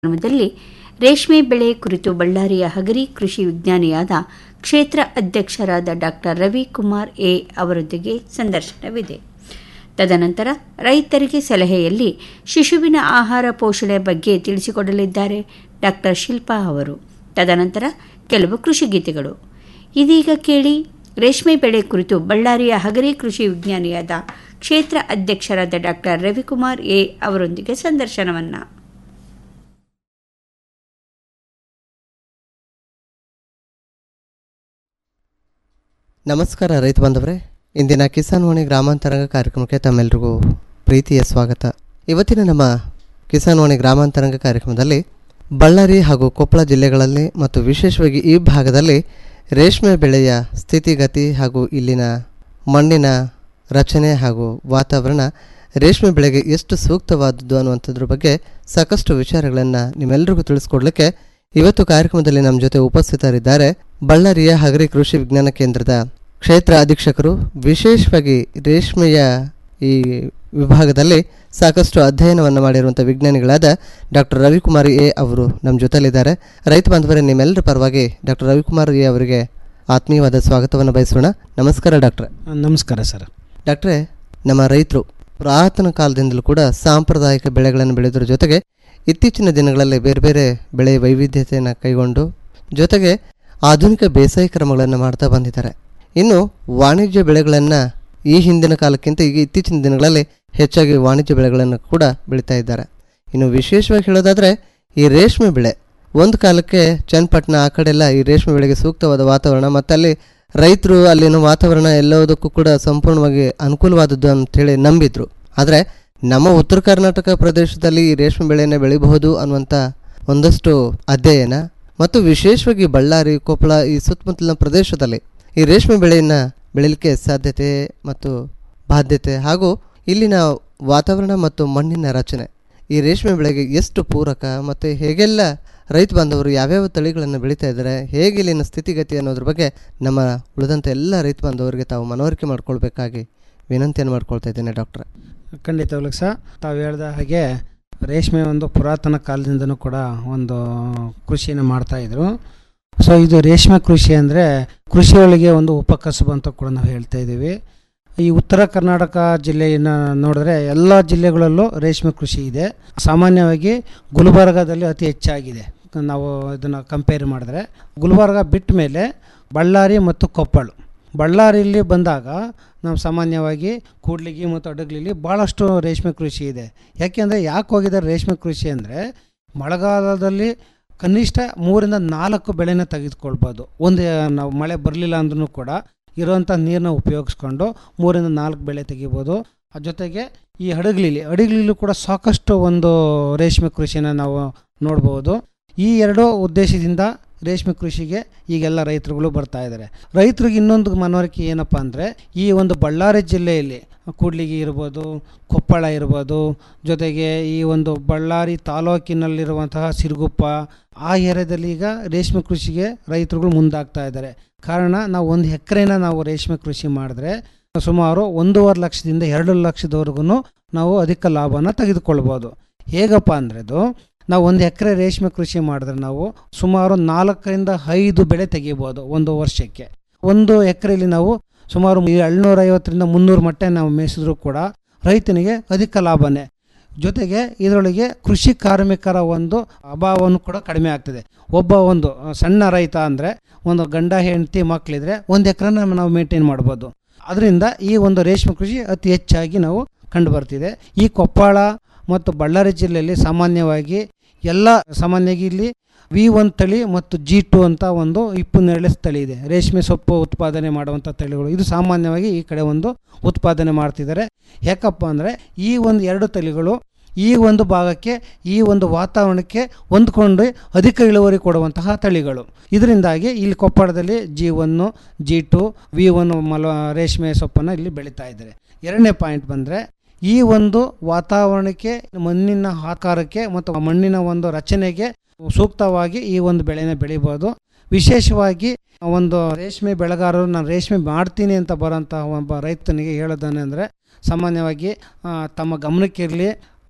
ಕಾರ್ಯಕ್ರಮದಲ್ಲಿ ರೇಷ್ಮೆ ಬೆಳೆ ಕುರಿತು ಬಳ್ಳಾರಿಯ ಹಗರಿ ಕೃಷಿ ವಿಜ್ಞಾನಿಯಾದ ಕ್ಷೇತ್ರ ಅಧ್ಯಕ್ಷರಾದ ಡಾಕ್ಟರ್ ರವಿಕುಮಾರ್ ಎ ಅವರೊಂದಿಗೆ ಸಂದರ್ಶನವಿದೆ ತದನಂತರ ರೈತರಿಗೆ ಸಲಹೆಯಲ್ಲಿ ಶಿಶುವಿನ ಆಹಾರ ಪೋಷಣೆ ಬಗ್ಗೆ ತಿಳಿಸಿಕೊಡಲಿದ್ದಾರೆ ಡಾಕ್ಟರ್ ಶಿಲ್ಪಾ ಅವರು ತದನಂತರ ಕೆಲವು ಕೃಷಿ ಗೀತೆಗಳು ಇದೀಗ ಕೇಳಿ ರೇಷ್ಮೆ ಬೆಳೆ ಕುರಿತು ಬಳ್ಳಾರಿಯ ಹಗರಿ ಕೃಷಿ ವಿಜ್ಞಾನಿಯಾದ ಕ್ಷೇತ್ರ ಅಧ್ಯಕ್ಷರಾದ ಡಾಕ್ಟರ್ ರವಿಕುಮಾರ್ ಎ ಅವರೊಂದಿಗೆ ಸಂದರ್ಶನವನ್ನು ನಮಸ್ಕಾರ ರೈತ ಬಾಂಧವರೇ ಇಂದಿನ ಕಿಸಾನ್ ವಾಣಿ ಗ್ರಾಮಾಂತರಂಗ ಕಾರ್ಯಕ್ರಮಕ್ಕೆ ತಮ್ಮೆಲ್ಲರಿಗೂ ಪ್ರೀತಿಯ ಸ್ವಾಗತ ಇವತ್ತಿನ ನಮ್ಮ ಕಿಸಾನ್ ವಾಣಿ ಗ್ರಾಮಾಂತರಂಗ ಕಾರ್ಯಕ್ರಮದಲ್ಲಿ ಬಳ್ಳಾರಿ ಹಾಗೂ ಕೊಪ್ಪಳ ಜಿಲ್ಲೆಗಳಲ್ಲಿ ಮತ್ತು ವಿಶೇಷವಾಗಿ ಈ ಭಾಗದಲ್ಲಿ ರೇಷ್ಮೆ ಬೆಳೆಯ ಸ್ಥಿತಿಗತಿ ಹಾಗೂ ಇಲ್ಲಿನ ಮಣ್ಣಿನ ರಚನೆ ಹಾಗೂ ವಾತಾವರಣ ರೇಷ್ಮೆ ಬೆಳೆಗೆ ಎಷ್ಟು ಸೂಕ್ತವಾದದ್ದು ಅನ್ನುವಂಥದ್ರ ಬಗ್ಗೆ ಸಾಕಷ್ಟು ವಿಚಾರಗಳನ್ನು ನಿಮ್ಮೆಲ್ಲರಿಗೂ ತಿಳಿಸ್ಕೊಡ್ಲಿಕ್ಕೆ ಇವತ್ತು ಕಾರ್ಯಕ್ರಮದಲ್ಲಿ ನಮ್ಮ ಜೊತೆ ಉಪಸ್ಥಿತರಿದ್ದಾರೆ ಬಳ್ಳಾರಿಯ ಹಗರಿ ಕೃಷಿ ವಿಜ್ಞಾನ ಕೇಂದ್ರದ ಕ್ಷೇತ್ರ ಅಧೀಕ್ಷಕರು ವಿಶೇಷವಾಗಿ ರೇಷ್ಮೆಯ ಈ ವಿಭಾಗದಲ್ಲಿ ಸಾಕಷ್ಟು ಅಧ್ಯಯನವನ್ನು ಮಾಡಿರುವಂಥ ವಿಜ್ಞಾನಿಗಳಾದ ಡಾಕ್ಟರ್ ರವಿಕುಮಾರ್ ಎ ಅವರು ನಮ್ಮ ಜೊತೆಲಿದ್ದಾರೆ ರೈತ ಬಾಂಧವರೇ ನಿಮ್ಮೆಲ್ಲರ ಪರವಾಗಿ ಡಾಕ್ಟರ್ ರವಿಕುಮಾರ್ ಎ ಅವರಿಗೆ ಆತ್ಮೀಯವಾದ ಸ್ವಾಗತವನ್ನು ಬಯಸೋಣ ನಮಸ್ಕಾರ ಡಾಕ್ಟ್ರೆ ನಮಸ್ಕಾರ ಸರ್ ಡಾಕ್ಟ್ರೆ ನಮ್ಮ ರೈತರು ಪುರಾತನ ಕಾಲದಿಂದಲೂ ಕೂಡ ಸಾಂಪ್ರದಾಯಿಕ ಬೆಳೆಗಳನ್ನು ಬೆಳೆಯೋದ್ರ ಜೊತೆಗೆ ಇತ್ತೀಚಿನ ದಿನಗಳಲ್ಲಿ ಬೇರೆ ಬೇರೆ ಬೆಳೆ ವೈವಿಧ್ಯತೆಯನ್ನು ಕೈಗೊಂಡು ಜೊತೆಗೆ ಆಧುನಿಕ ಬೇಸಾಯ ಕ್ರಮಗಳನ್ನು ಮಾಡ್ತಾ ಬಂದಿದ್ದಾರೆ ಇನ್ನು ವಾಣಿಜ್ಯ ಬೆಳೆಗಳನ್ನು ಈ ಹಿಂದಿನ ಕಾಲಕ್ಕಿಂತ ಈಗ ಇತ್ತೀಚಿನ ದಿನಗಳಲ್ಲಿ ಹೆಚ್ಚಾಗಿ ವಾಣಿಜ್ಯ ಬೆಳೆಗಳನ್ನು ಕೂಡ ಬೆಳೀತಾ ಇದ್ದಾರೆ ಇನ್ನು ವಿಶೇಷವಾಗಿ ಹೇಳೋದಾದರೆ ಈ ರೇಷ್ಮೆ ಬೆಳೆ ಒಂದು ಕಾಲಕ್ಕೆ ಚನ್ನಪಟ್ಟಣ ಆ ಕಡೆ ಎಲ್ಲ ಈ ರೇಷ್ಮೆ ಬೆಳೆಗೆ ಸೂಕ್ತವಾದ ವಾತಾವರಣ ಮತ್ತು ಅಲ್ಲಿ ರೈತರು ಅಲ್ಲಿನ ವಾತಾವರಣ ಎಲ್ಲದಕ್ಕೂ ಕೂಡ ಸಂಪೂರ್ಣವಾಗಿ ಅನುಕೂಲವಾದದ್ದು ಅಂಥೇಳಿ ನಂಬಿದ್ರು ಆದರೆ ನಮ್ಮ ಉತ್ತರ ಕರ್ನಾಟಕ ಪ್ರದೇಶದಲ್ಲಿ ಈ ರೇಷ್ಮೆ ಬೆಳೆಯನ್ನು ಬೆಳಿಬಹುದು ಅನ್ನುವಂಥ ಒಂದಷ್ಟು ಅಧ್ಯಯನ ಮತ್ತು ವಿಶೇಷವಾಗಿ ಬಳ್ಳಾರಿ ಕೊಪ್ಪಳ ಈ ಸುತ್ತಮುತ್ತಲಿನ ಪ್ರದೇಶದಲ್ಲಿ ಈ ರೇಷ್ಮೆ ಬೆಳೆಯನ್ನು ಬೆಳೀಲಿಕ್ಕೆ ಸಾಧ್ಯತೆ ಮತ್ತು ಬಾಧ್ಯತೆ ಹಾಗೂ ಇಲ್ಲಿನ ವಾತಾವರಣ ಮತ್ತು ಮಣ್ಣಿನ ರಚನೆ ಈ ರೇಷ್ಮೆ ಬೆಳೆಗೆ ಎಷ್ಟು ಪೂರಕ ಮತ್ತು ಹೇಗೆಲ್ಲ ರೈತ ಬಾಂಧವರು ಯಾವ್ಯಾವ ತಳಿಗಳನ್ನು ಬೆಳೀತಾ ಇದ್ದಾರೆ ಹೇಗೆ ಇಲ್ಲಿನ ಸ್ಥಿತಿಗತಿ ಅನ್ನೋದ್ರ ಬಗ್ಗೆ ನಮ್ಮ ಉಳಿದಂಥ ಎಲ್ಲ ರೈತ ಬಾಂಧವರಿಗೆ ತಾವು ಮನವರಿಕೆ ಮಾಡ್ಕೊಳ್ಬೇಕಾಗಿ ವಿನಂತಿಯನ್ನು ಮಾಡ್ಕೊಳ್ತಾ ಇದ್ದೇನೆ ಡಾಕ್ಟ್ರೆ ಖಂಡಿತವಾಗ್ಲೂ ಸಹ ತಾವು ಹೇಳ್ದ ಹಾಗೆ ರೇಷ್ಮೆ ಒಂದು ಪುರಾತನ ಕಾಲದಿಂದನೂ ಕೂಡ ಒಂದು ಕೃಷಿನ ಮಾಡ್ತಾಯಿದ್ರು ಸೊ ಇದು ರೇಷ್ಮೆ ಕೃಷಿ ಅಂದರೆ ಕೃಷಿಯೊಳಗೆ ಒಂದು ಉಪಕಸಬು ಅಂತ ಕೂಡ ನಾವು ಹೇಳ್ತಾ ಇದ್ದೀವಿ ಈ ಉತ್ತರ ಕರ್ನಾಟಕ ಜಿಲ್ಲೆಯನ್ನು ನೋಡಿದ್ರೆ ಎಲ್ಲ ಜಿಲ್ಲೆಗಳಲ್ಲೂ ರೇಷ್ಮೆ ಕೃಷಿ ಇದೆ ಸಾಮಾನ್ಯವಾಗಿ ಗುಲ್ಬರ್ಗಾದಲ್ಲಿ ಅತಿ ಹೆಚ್ಚಾಗಿದೆ ನಾವು ಇದನ್ನು ಕಂಪೇರ್ ಮಾಡಿದ್ರೆ ಗುಲ್ಬರ್ಗ ಬಿಟ್ಟ ಮೇಲೆ ಬಳ್ಳಾರಿ ಮತ್ತು ಕೊಪ್ಪಳ ಬಳ್ಳಾರಿಯಲ್ಲಿ ಬಂದಾಗ ನಾವು ಸಾಮಾನ್ಯವಾಗಿ ಕೂಡ್ಲಿಗಿ ಮತ್ತು ಅಡಗ್ಲಿಲಿ ಭಾಳಷ್ಟು ರೇಷ್ಮೆ ಕೃಷಿ ಇದೆ ಯಾಕೆಂದರೆ ಯಾಕೆ ಹೋಗಿದ್ದಾರೆ ರೇಷ್ಮೆ ಕೃಷಿ ಅಂದರೆ ಮಳೆಗಾಲದಲ್ಲಿ ಕನಿಷ್ಠ ಮೂರಿಂದ ನಾಲ್ಕು ಬೆಳೆನ ತೆಗೆದುಕೊಳ್ಬೋದು ಒಂದು ನಾವು ಮಳೆ ಬರಲಿಲ್ಲ ಅಂದ್ರೂ ಕೂಡ ಇರೋವಂಥ ನೀರನ್ನ ಉಪಯೋಗಿಸ್ಕೊಂಡು ಮೂರಿಂದ ನಾಲ್ಕು ಬೆಳೆ ತೆಗಿಬೋದು ಅದ್ರ ಜೊತೆಗೆ ಈ ಹಡಗ್ಲಿಲಿ ಹಡಗ್ಲಿಲೂ ಕೂಡ ಸಾಕಷ್ಟು ಒಂದು ರೇಷ್ಮೆ ಕೃಷಿನ ನಾವು ನೋಡ್ಬೋದು ಈ ಎರಡು ಉದ್ದೇಶದಿಂದ ರೇಷ್ಮೆ ಕೃಷಿಗೆ ಈಗೆಲ್ಲ ರೈತರುಗಳು ಬರ್ತಾ ಇದ್ದಾರೆ ರೈತರಿಗೆ ಇನ್ನೊಂದು ಮನವರಿಕೆ ಏನಪ್ಪ ಅಂದರೆ ಈ ಒಂದು ಬಳ್ಳಾರಿ ಜಿಲ್ಲೆಯಲ್ಲಿ ಕೂಡ್ಲಿಗಿ ಇರ್ಬೋದು ಕೊಪ್ಪಳ ಇರ್ಬೋದು ಜೊತೆಗೆ ಈ ಒಂದು ಬಳ್ಳಾರಿ ತಾಲೂಕಿನಲ್ಲಿರುವಂತಹ ಸಿರುಗುಪ್ಪ ಆ ಏರಿಯಾದಲ್ಲಿ ಈಗ ರೇಷ್ಮೆ ಕೃಷಿಗೆ ರೈತರುಗಳು ಮುಂದಾಗ್ತಾ ಇದ್ದಾರೆ ಕಾರಣ ನಾವು ಒಂದು ಎಕರೆನ ನಾವು ರೇಷ್ಮೆ ಕೃಷಿ ಮಾಡಿದ್ರೆ ಸುಮಾರು ಒಂದೂವರೆ ಲಕ್ಷದಿಂದ ಎರಡು ಲಕ್ಷದವರೆಗೂ ನಾವು ಅಧಿಕ ಲಾಭನ ತೆಗೆದುಕೊಳ್ಬೋದು ಹೇಗಪ್ಪ ಅಂದರೆ ಅದು ನಾವು ಒಂದು ಎಕರೆ ರೇಷ್ಮೆ ಕೃಷಿ ಮಾಡಿದ್ರೆ ನಾವು ಸುಮಾರು ನಾಲ್ಕರಿಂದ ಐದು ಬೆಳೆ ತೆಗಿಬೋದು ಒಂದು ವರ್ಷಕ್ಕೆ ಒಂದು ಎಕರೆಯಲ್ಲಿ ನಾವು ಸುಮಾರು ಏಳ್ನೂರ ಐವತ್ತರಿಂದ ಮುನ್ನೂರು ಮಟ್ಟ ನಾವು ಮೇಯಿಸಿದ್ರು ಕೂಡ ರೈತನಿಗೆ ಅಧಿಕ ಲಾಭನೇ ಜೊತೆಗೆ ಇದರೊಳಗೆ ಕೃಷಿ ಕಾರ್ಮಿಕರ ಒಂದು ಅಭಾವವನ್ನು ಕೂಡ ಕಡಿಮೆ ಆಗ್ತದೆ ಒಬ್ಬ ಒಂದು ಸಣ್ಣ ರೈತ ಅಂದರೆ ಒಂದು ಗಂಡ ಹೆಂಡತಿ ಮಕ್ಕಳಿದ್ರೆ ಒಂದು ಎಕರೆನ ನಾವು ಮೇಂಟೈನ್ ಮಾಡ್ಬೋದು ಅದರಿಂದ ಈ ಒಂದು ರೇಷ್ಮೆ ಕೃಷಿ ಅತಿ ಹೆಚ್ಚಾಗಿ ನಾವು ಕಂಡು ಬರ್ತಿದೆ ಈ ಕೊಪ್ಪಳ ಮತ್ತು ಬಳ್ಳಾರಿ ಜಿಲ್ಲೆಯಲ್ಲಿ ಸಾಮಾನ್ಯವಾಗಿ ಎಲ್ಲ ಸಾಮಾನ್ಯವಾಗಿ ಇಲ್ಲಿ ವಿ ಒನ್ ತಳಿ ಮತ್ತು ಜಿ ಟು ಅಂತ ಒಂದು ಇಪ್ಪನ್ನೆರಳೆ ತಳಿ ಇದೆ ರೇಷ್ಮೆ ಸೊಪ್ಪು ಉತ್ಪಾದನೆ ಮಾಡುವಂಥ ತಳಿಗಳು ಇದು ಸಾಮಾನ್ಯವಾಗಿ ಈ ಕಡೆ ಒಂದು ಉತ್ಪಾದನೆ ಮಾಡ್ತಿದ್ದಾರೆ ಯಾಕಪ್ಪ ಅಂದರೆ ಈ ಒಂದು ಎರಡು ತಳಿಗಳು ಈ ಒಂದು ಭಾಗಕ್ಕೆ ಈ ಒಂದು ವಾತಾವರಣಕ್ಕೆ ಹೊಂದ್ಕೊಂಡು ಅಧಿಕ ಇಳುವರಿ ಕೊಡುವಂತಹ ತಳಿಗಳು ಇದರಿಂದಾಗಿ ಇಲ್ಲಿ ಕೊಪ್ಪಳದಲ್ಲಿ G one G two V one ಮಲ ರೇಷ್ಮೆ ಸೊಪ್ಪನ್ನು ಇಲ್ಲಿ ಬೆಳೀತಾ ಇದ್ದಾರೆ ಎರಡನೇ ಪಾಯಿಂಟ್ ಬಂದರೆ ಈ ಒಂದು ವಾತಾವರಣಕ್ಕೆ ಮಣ್ಣಿನ ಆಕಾರಕ್ಕೆ ಮತ್ತು ಮಣ್ಣಿನ ಒಂದು ರಚನೆಗೆ ಸೂಕ್ತವಾಗಿ ಈ ಒಂದು ಬೆಳೆನ ಬೆಳಿಬೋದು ವಿಶೇಷವಾಗಿ ಒಂದು ರೇಷ್ಮೆ ಬೆಳೆಗಾರರು ನಾನು ರೇಷ್ಮೆ ಮಾಡ್ತೀನಿ ಅಂತ ಬರೋಂಥ ಒಬ್ಬ ರೈತನಿಗೆ ಹೇಳೋದನ್ನೆಂದರೆ ಸಾಮಾನ್ಯವಾಗಿ ಆ, ತಮ್ಮ ಗಮನಕ್ಕಿರಲಿ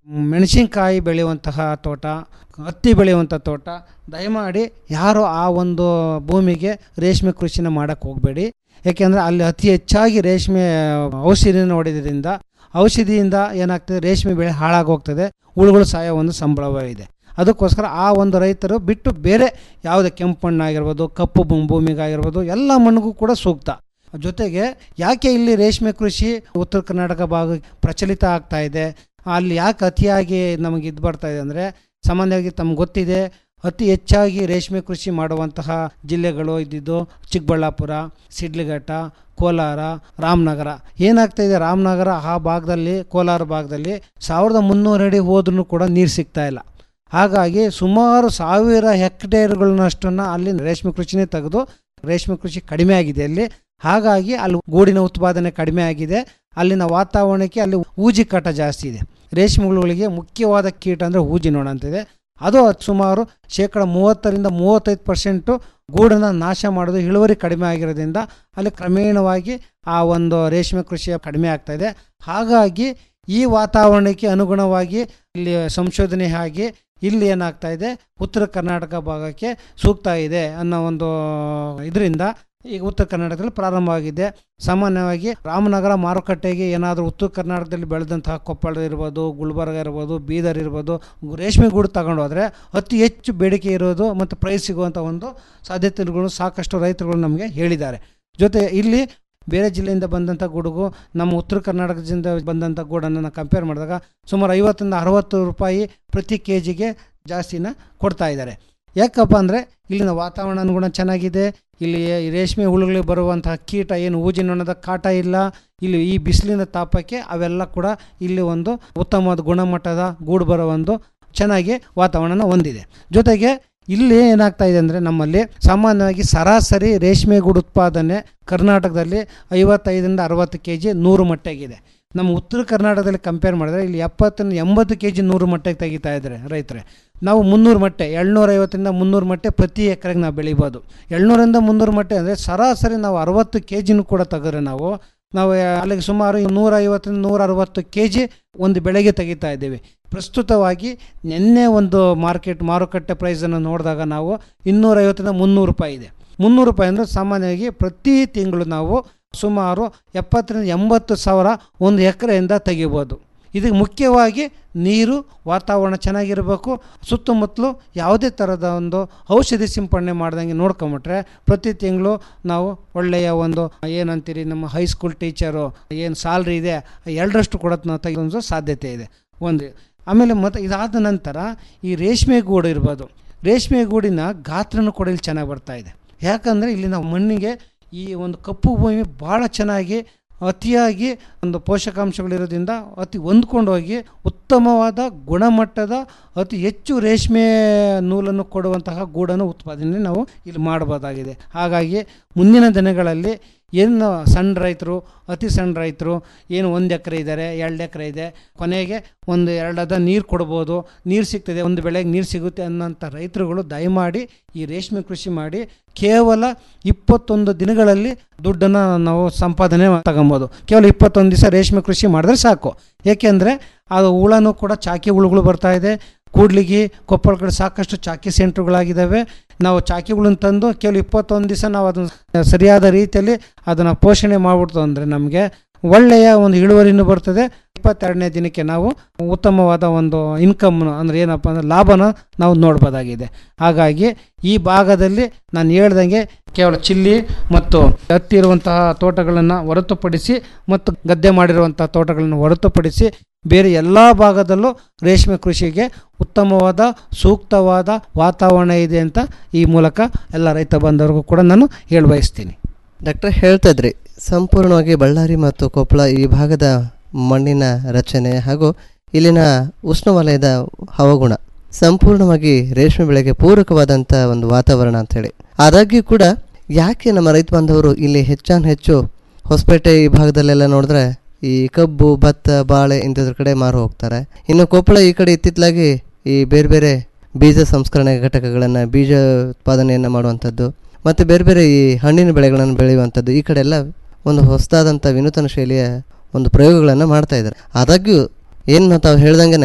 ಮೆಣಸಿನಕಾಯಿ ಬೆಳೆಯುವಂತಹ ತೋಟ ಹತ್ತಿ ಬೆಳೆಯುವಂಥ ತೋಟ ದಯಮಾಡಿ ಯಾರು ಆ ಒಂದು ಭೂಮಿಗೆ ರೇಷ್ಮೆ ಕೃಷಿನ ಮಾಡೋಕ್ಕೆ ಹೋಗಬೇಡಿ ಯಾಕೆಂದರೆ ಅಲ್ಲಿ ಅತಿ ಹೆಚ್ಚಾಗಿ ರೇಷ್ಮೆ ಔಷಧಿನ ಹೊಡೆದ್ರಿಂದ ಔಷಧಿಯಿಂದ ಏನಾಗ್ತದೆ ರೇಷ್ಮೆ ಬೆಳೆ ಹಾಳಾಗೋಗ್ತದೆ ಹುಳುಗಳು ಸಾಯೋ ಒಂದು ಸಂಭವವಿದೆ ಅದಕ್ಕೋಸ್ಕರ ಆ ಒಂದು ರೈತರು ಬಿಟ್ಟು ಬೇರೆ ಯಾವುದೇ ಕೆಂಪು ಮಣ್ಣಾಗಿರ್ಬೋದು ಕಪ್ಪು ಭೂ- ಭೂಮಿಗಾಗಿರ್ಬೋದು ಎಲ್ಲ ಮಣ್ಣಿಗೂ ಕೂಡ ಸೂಕ್ತ ಜೊತೆಗೆ ಯಾಕೆ ಇಲ್ಲಿ ರೇಷ್ಮೆ ಕೃಷಿ ಉತ್ತರ ಕರ್ನಾಟಕ ಭಾಗ ಪ್ರಚಲಿತ ಆಗ್ತಾ ಇದೆ ಅಲ್ಲಿ ಯಾಕೆ ಅತಿಯಾಗಿ ನಮಗೆ ಇದು ಬರ್ತಾ ಇದೆ ಅಂದರೆ ಸಾಮಾನ್ಯವಾಗಿ ತಮ್ಗೆ ಗೊತ್ತಿದೆ ಅತಿ ಹೆಚ್ಚಾಗಿ ರೇಷ್ಮೆ ಕೃಷಿ ಮಾಡುವಂತಹ ಜಿಲ್ಲೆಗಳು ಇದ್ದಿದ್ದು ಚಿಕ್ಕಬಳ್ಳಾಪುರ ಸಿಡ್ಲಘಟ್ಟ ಕೋಲಾರ ರಾಮನಗರ ಏನಾಗ್ತಾ ಇದೆ ರಾಮನಗರ ಆ ಭಾಗದಲ್ಲಿ ಕೋಲಾರ ಭಾಗದಲ್ಲಿ ಸಾವಿರದ ಮುನ್ನೂರು ಅಡಿ ಹೋದ್ರೂ ಕೂಡ ನೀರು ಸಿಗ್ತಾ ಇಲ್ಲ ಹಾಗಾಗಿ ಸುಮಾರು ಸಾವಿರ ಹೆಕ್ಟೇರ್ಗಳನ್ನಷ್ಟನ್ನು ಅಲ್ಲಿ ರೇಷ್ಮೆ ಕೃಷಿನೇ ತೆಗೆದು ರೇಷ್ಮೆ ಕೃಷಿ ಕಡಿಮೆ ಆಗಿದೆ ಅಲ್ಲಿ ಹಾಗಾಗಿ ಅಲ್ಲಿ ಗೂಡಿನ ಉತ್ಪಾದನೆ ಕಡಿಮೆ ಆಗಿದೆ ಅಲ್ಲಿನ ವಾತಾವರಣಕ್ಕೆ ಅಲ್ಲಿ ಊಜಿ ಕಾಟ ಜಾಸ್ತಿ ಇದೆ ರೇಷ್ಮೆ ಹುಳುಗಳಿಗೆ ಮುಖ್ಯವಾದ ಕೀಟ ಅಂದರೆ ಊಜಿ ನೋಣ ಅಂತಿದೆ ಅದು ಸುಮಾರು ಶೇಕಡ ಮೂವತ್ತರಿಂದ ಮೂವತ್ತೈದು ಪರ್ಸೆಂಟು ಗೂಡನ್ನು ನಾಶ ಮಾಡೋದು ಇಳುವರಿ ಕಡಿಮೆ ಆಗಿರೋದ್ರಿಂದ ಅಲ್ಲಿ ಕ್ರಮೇಣವಾಗಿ ಆ ಒಂದು ರೇಷ್ಮೆ ಕೃಷಿ ಕಡಿಮೆ ಆಗ್ತಾ ಇದೆ ಹಾಗಾಗಿ ಈ ವಾತಾವರಣಕ್ಕೆ ಅನುಗುಣವಾಗಿ ಇಲ್ಲಿ ಸಂಶೋಧನೆ ಆಗಿ ಇಲ್ಲಿ ಏನಾಗ್ತಾ ಇದೆ ಉತ್ತರ ಕರ್ನಾಟಕ ಭಾಗಕ್ಕೆ ಸೂಕ್ತ ಇದೆ ಅನ್ನೋ ಒಂದು ಇದರಿಂದ ಈಗ ಉತ್ತರ ಕರ್ನಾಟಕದಲ್ಲಿ ಪ್ರಾರಂಭವಾಗಿದೆ ಸಾಮಾನ್ಯವಾಗಿ ರಾಮನಗರ ಮಾರುಕಟ್ಟೆಗೆ ಏನಾದರೂ ಉತ್ತರ ಕರ್ನಾಟಕದಲ್ಲಿ ಬೆಳೆದಂತಹ ಕೊಪ್ಪಳ ಇರ್ಬೋದು ಗುಲ್ಬರ್ಗ ಇರ್ಬೋದು ಬೀದರ್ ಇರ್ಬೋದು ರೇಷ್ಮೆ ಗೂಡು ತಗೊಂಡು ಹೋದರೆ ಅತಿ ಹೆಚ್ಚು ಬೇಡಿಕೆ ಇರೋದು ಮತ್ತು ಪ್ರೈಸ್ ಸಿಗುವಂಥ ಒಂದು ಸಾಧ್ಯತೆಗಳು ಸಾಕಷ್ಟು ರೈತರುಗಳು ನಮಗೆ ಹೇಳಿದ್ದಾರೆ ಜೊತೆ ಇಲ್ಲಿ ಬೇರೆ ಜಿಲ್ಲೆಯಿಂದ ಬಂದಂಥ ಗೂಡುಗೂ ನಮ್ಮ ಉತ್ತರ ಕರ್ನಾಟಕದಿಂದ ಬಂದಂಥ ಗೂಡನ್ನು ನಾವು ಕಂಪೇರ್ ಮಾಡಿದಾಗ ಸುಮಾರು ಐವತ್ತರಿಂದ ಅರವತ್ತು ರೂಪಾಯಿ ಪ್ರತಿ ಕೆ ಜಿಗೆ ಜಾಸ್ತಿನ ಕೊಡ್ತಾ ಇದ್ದಾರೆ ಯಾಕಪ್ಪ ಅಂದರೆ ಇಲ್ಲಿನ ವಾತಾವರಣ ಅನುಗುಣ ಚೆನ್ನಾಗಿದೆ ಇಲ್ಲಿ ಈ ರೇಷ್ಮೆ ಹುಳುಗಳಿಗೆ ಬರುವಂತಹ ಕೀಟ ಏನು ಊಜಿ ನೊಣದ ಕಾಟ ಇಲ್ಲ ಇಲ್ಲಿ ಈ ಬಿಸಿಲಿನ ತಾಪಕ್ಕೆ ಅವೆಲ್ಲ ಕೂಡ ಇಲ್ಲಿ ಒಂದು ಉತ್ತಮವಾದ ಗುಣಮಟ್ಟದ ಗೂಡು ಬರೋ ಒಂದು ಚೆನ್ನಾಗಿ ವಾತಾವರಣ ಹೊಂದಿದೆ ಜೊತೆಗೆ ಇಲ್ಲಿ ಏನಾಗ್ತಾ ಇದೆ ಅಂದರೆ ನಮ್ಮಲ್ಲಿ ಸಾಮಾನ್ಯವಾಗಿ ಸರಾಸರಿ ರೇಷ್ಮೆ ಗೂಡು ಉತ್ಪಾದನೆ ಕರ್ನಾಟಕದಲ್ಲಿ ಐವತ್ತೈದರಿಂದ ಅರವತ್ತು ಕೆ ಜಿ ನೂರು ಮಟ್ಟಿಗಿದೆ ನಮ್ಮ ಉತ್ತರ ಕರ್ನಾಟಕದಲ್ಲಿ ಕಂಪೇರ್ ಮಾಡಿದ್ರೆ ಇಲ್ಲಿ ಎಪ್ಪತ್ತರಿಂದ ಎಂಬತ್ತು ಕೆ ಜಿ ನೂರು ಮಟ್ಟಿಗೆ ತೆಗಿತಾ ಇದ್ದಾರೆ ರೈತರೆ ನಾವು ಮುನ್ನೂರು ಮಟ್ಟೆ ಏಳ್ನೂರೈವತ್ತರಿಂದ ಮುನ್ನೂರು ಮಟ್ಟೆ ಪ್ರತಿ ಎಕರೆಗೆ ನಾವು ಬೆಳಿಬೋದು ಏಳ್ನೂರಿಂದ ಮುನ್ನೂರು ಮಟ್ಟೆ ಅಂದರೆ ಸರಾಸರಿ ನಾವು ಅರವತ್ತು ಕೆ ಜಿನೂ ಕೂಡ ತೆಗೆದ್ರೆ ನಾವು ನಾವು ಅಲ್ಲಿಗೆ ಸುಮಾರು ನೂರ ಐವತ್ತರಿಂದ ನೂರ ಅರವತ್ತು ಕೆ ಜಿ ಒಂದು ಬೆಳೆಗೆ ತೆಗಿತಾ ಇದ್ದೀವಿ ಪ್ರಸ್ತುತವಾಗಿ ನಿನ್ನೆ ಒಂದು ಮಾರ್ಕೆಟ್ ಮಾರುಕಟ್ಟೆ ಪ್ರೈಸನ್ನು ನೋಡಿದಾಗ ನಾವು ಇನ್ನೂರೈವತ್ತರಿಂದ ಮುನ್ನೂರು ರೂಪಾಯಿ ಇದೆ ಮುನ್ನೂರು ರೂಪಾಯಿ ಅಂದರೆ ಸಾಮಾನ್ಯವಾಗಿ ಪ್ರತಿ ತಿಂಗಳು ನಾವು ಸುಮಾರು ಎಪ್ಪತ್ತರಿಂದ ಎಂಬತ್ತು ಸಾವಿರ ಒಂದು ಎಕರೆಯಿಂದ ತೆಗಿಬೋದು ಇದಕ್ಕೆ ಮುಖ್ಯವಾಗಿ ನೀರು ವಾತಾವರಣ ಚೆನ್ನಾಗಿರಬೇಕು ಸುತ್ತಮುತ್ತಲು ಯಾವುದೇ ಥರದ ಒಂದು ಔಷಧಿ ಸಿಂಪಡಣೆ ಮಾಡ್ದಂಗೆ ನೋಡ್ಕೊಂಬಿಟ್ರೆ ಪ್ರತಿ ತಿಂಗಳು ನಾವು ಒಳ್ಳೆಯ ಒಂದು ಏನಂತೀರಿ ನಮ್ಮ ಹೈಸ್ಕೂಲ್ ಟೀಚರು ಏನು ಸ್ಯಾಲ್ರಿ ಇದೆ ಎರಡರಷ್ಟು ಕೂಡ ನಾವು ತೆಗೆಯೋ ಸಾಧ್ಯತೆ ಇದೆ ಒಂದು ಆಮೇಲೆ ಮತ್ತು ಇದಾದ ನಂತರ ಈ ರೇಷ್ಮೆ ಗೂಡು ಇರ್ಬೋದು ರೇಷ್ಮೆ ಗೂಡಿನ ಗಾತ್ರನೂ ಕೂಡ ಇಲ್ಲಿ ಚೆನ್ನಾಗಿ ಬರ್ತಾ ಇದೆ ಯಾಕಂದರೆ ಇಲ್ಲಿನ ಮಣ್ಣಿಗೆ ಈ ಒಂದು ಕಪ್ಪು ಭೂಮಿ ಭಾಳ ಚೆನ್ನಾಗಿ ಅತಿಯಾಗಿ ಒಂದು ಪೋಷಕಾಂಶಗಳಿರೋದ್ರಿಂದ ಅತಿ ಹೊಂದ್ಕೊಂಡು ಹೋಗಿ ಉತ್ತಮವಾದ ಗುಣಮಟ್ಟದ ಅತಿ ಹೆಚ್ಚು ರೇಷ್ಮೆ ನೂಲನ್ನು ಕೊಡುವಂತಹ ಗೂಡನ್ನು ಉತ್ಪಾದನೆ ನಾವು ಇಲ್ಲಿ ಮಾಡಬಹುದಾಗಿದೆ ಹಾಗಾಗಿ ಮುಂದಿನ ದಿನಗಳಲ್ಲಿ ಏನು ಸಣ್ಣ ರೈತರು ಅತಿ ಸಣ್ಣ ರೈತರು ಏನು ಒಂದು ಎಕರೆ ಇದ್ದಾರೆ ಎರಡು ಎಕರೆ ಇದೆ ಕೊನೆಗೆ ಒಂದು ಎರಡದ ನೀರು ಕೊಡ್ಬೋದು ನೀರು ಸಿಗ್ತದೆ ಒಂದು ಬೆಳೆಗೆ ನೀರು ಸಿಗುತ್ತೆ ಅನ್ನೋಂಥ ರೈತರುಗಳು ದಯಮಾಡಿ ಈ ರೇಷ್ಮೆ ಕೃಷಿ ಮಾಡಿ ಕೇವಲ ಇಪ್ಪತ್ತೊಂದು ದಿನಗಳಲ್ಲಿ ದುಡ್ಡನ್ನು ನಾವು ಸಂಪಾದನೆ ತಗೊಬೋದು ಕೇವಲ ಇಪ್ಪತ್ತೊಂದು ದಿವಸ ರೇಷ್ಮೆ ಕೃಷಿ ಮಾಡಿದ್ರೆ ಸಾಕು ಏಕೆಂದರೆ ಅದು ಹುಳನೂ ಕೂಡ ಚಾಕಿ ಹುಳುಗಳು ಬರ್ತಾ ಇದೆ ಕೂಡ್ಲಿಗಿ ಕೊಪ್ಪಳ ಕಡೆ ಸಾಕಷ್ಟು ಚಾಕಿ ಸೆಂಟ್ರುಗಳಾಗಿದ್ದಾವೆ ನಾವು ಚಾಕಿಗಳನ್ನು ತಂದು ಕೇವಲ ಇಪ್ಪತ್ತೊಂದು ದಿವಸ ನಾವು ಅದನ್ನು ಸರಿಯಾದ ರೀತಿಯಲ್ಲಿ ಅದನ್ನು ಪೋಷಣೆ ಮಾಡಿಬಿಡ್ತು ಅಂದರೆ ನಮಗೆ ಒಳ್ಳೆಯ ಒಂದು ಇಳುವರಿನೂ ಬರ್ತದೆ ಇಪ್ಪತ್ತೆರಡನೇ ದಿನಕ್ಕೆ ನಾವು ಉತ್ತಮವಾದ ಒಂದು ಇನ್ಕಮ್ ಅಂದರೆ ಏನಪ್ಪ ಅಂದರೆ ಲಾಭನ ನಾವು ನೋಡ್ಬೋದಾಗಿದೆ ಹಾಗಾಗಿ ಈ ಭಾಗದಲ್ಲಿ ನಾನು ಹೇಳ್ದಂಗೆ ಕೇವಲ ಚಿಲ್ಲಿ ಮತ್ತು ಹತ್ತಿ ಇರುವಂತಹ ತೋಟಗಳನ್ನು ಹೊರತುಪಡಿಸಿ ಮತ್ತು ಗದ್ದೆ ಮಾಡಿರುವಂತಹ ತೋಟಗಳನ್ನು ಹೊರತುಪಡಿಸಿ ಬೇರೆ ಎಲ್ಲ ಭಾಗದಲ್ಲೂ ರೇಷ್ಮೆ ಕೃಷಿಗೆ ಉತ್ತಮವಾದ ಸೂಕ್ತವಾದ ವಾತಾವರಣ ಇದೆ ಅಂತ ಈ ಮೂಲಕ ಎಲ್ಲ ರೈತ ಬಾಂಧವರಿಗೂ ಕೂಡ ನಾನು ಹೇಳಬಯಸ್ತೀನಿ ಡಾಕ್ಟರ್ ಹೇಳ್ತಾ ಇದ್ರಿ ಸಂಪೂರ್ಣವಾಗಿ ಬಳ್ಳಾರಿ ಮತ್ತು ಕೊಪ್ಪಳ ಈ ಭಾಗದ ಮಣ್ಣಿನ ರಚನೆ ಹಾಗೂ ಇಲ್ಲಿನ ಉಷ್ಣವಲಯದ ಹವಾಗುಣ ಸಂಪೂರ್ಣವಾಗಿ ರೇಷ್ಮೆ ಬೆಳೆಗೆ ಪೂರಕವಾದಂಥ ಒಂದು ವಾತಾವರಣ ಅಂಥೇಳಿ ಆದಾಗ್ಯೂ ಕೂಡ ಯಾಕೆ ನಮ್ಮ ರೈತ ಬಾಂಧವರು ಇಲ್ಲಿ ಹೆಚ್ಚಾನ್ ಹೆಚ್ಚು ಹೊಸಪೇಟೆ ಈ ಭಾಗದಲ್ಲೆಲ್ಲ ನೋಡಿದ್ರೆ ಈ ಕಬ್ಬು ಭತ್ತ ಬಾಳೆ ಇಂಥದ್ರ ಕಡೆ ಮಾರು ಹೋಗ್ತಾರೆ ಇನ್ನು ಕೊಪ್ಪಳ ಈ ಕಡೆ ಇತ್ತಿತ್ತಲಾಗಿ ಈ ಬೇರೆ ಬೇರೆ ಬೀಜ ಸಂಸ್ಕರಣೆ ಘಟಕಗಳನ್ನು ಬೀಜ ಉತ್ಪಾದನೆಯನ್ನು ಮಾಡುವಂಥದ್ದು ಮತ್ತು ಬೇರೆ ಬೇರೆ ಈ ಹಣ್ಣಿನ ಬೆಳೆಗಳನ್ನು ಬೆಳೆಯುವಂಥದ್ದು ಈ ಕಡೆ ಎಲ್ಲ ಒಂದು ಹೊಸದಾದಂಥ ವಿನೂತನ ಶೈಲಿಯ ಒಂದು ಪ್ರಯೋಗಗಳನ್ನು ಮಾಡ್ತಾ ಇದ್ದಾರೆ ಆದಾಗ್ಯೂ ಏನು ತಾವು ಹೇಳ್ದಂಗೆ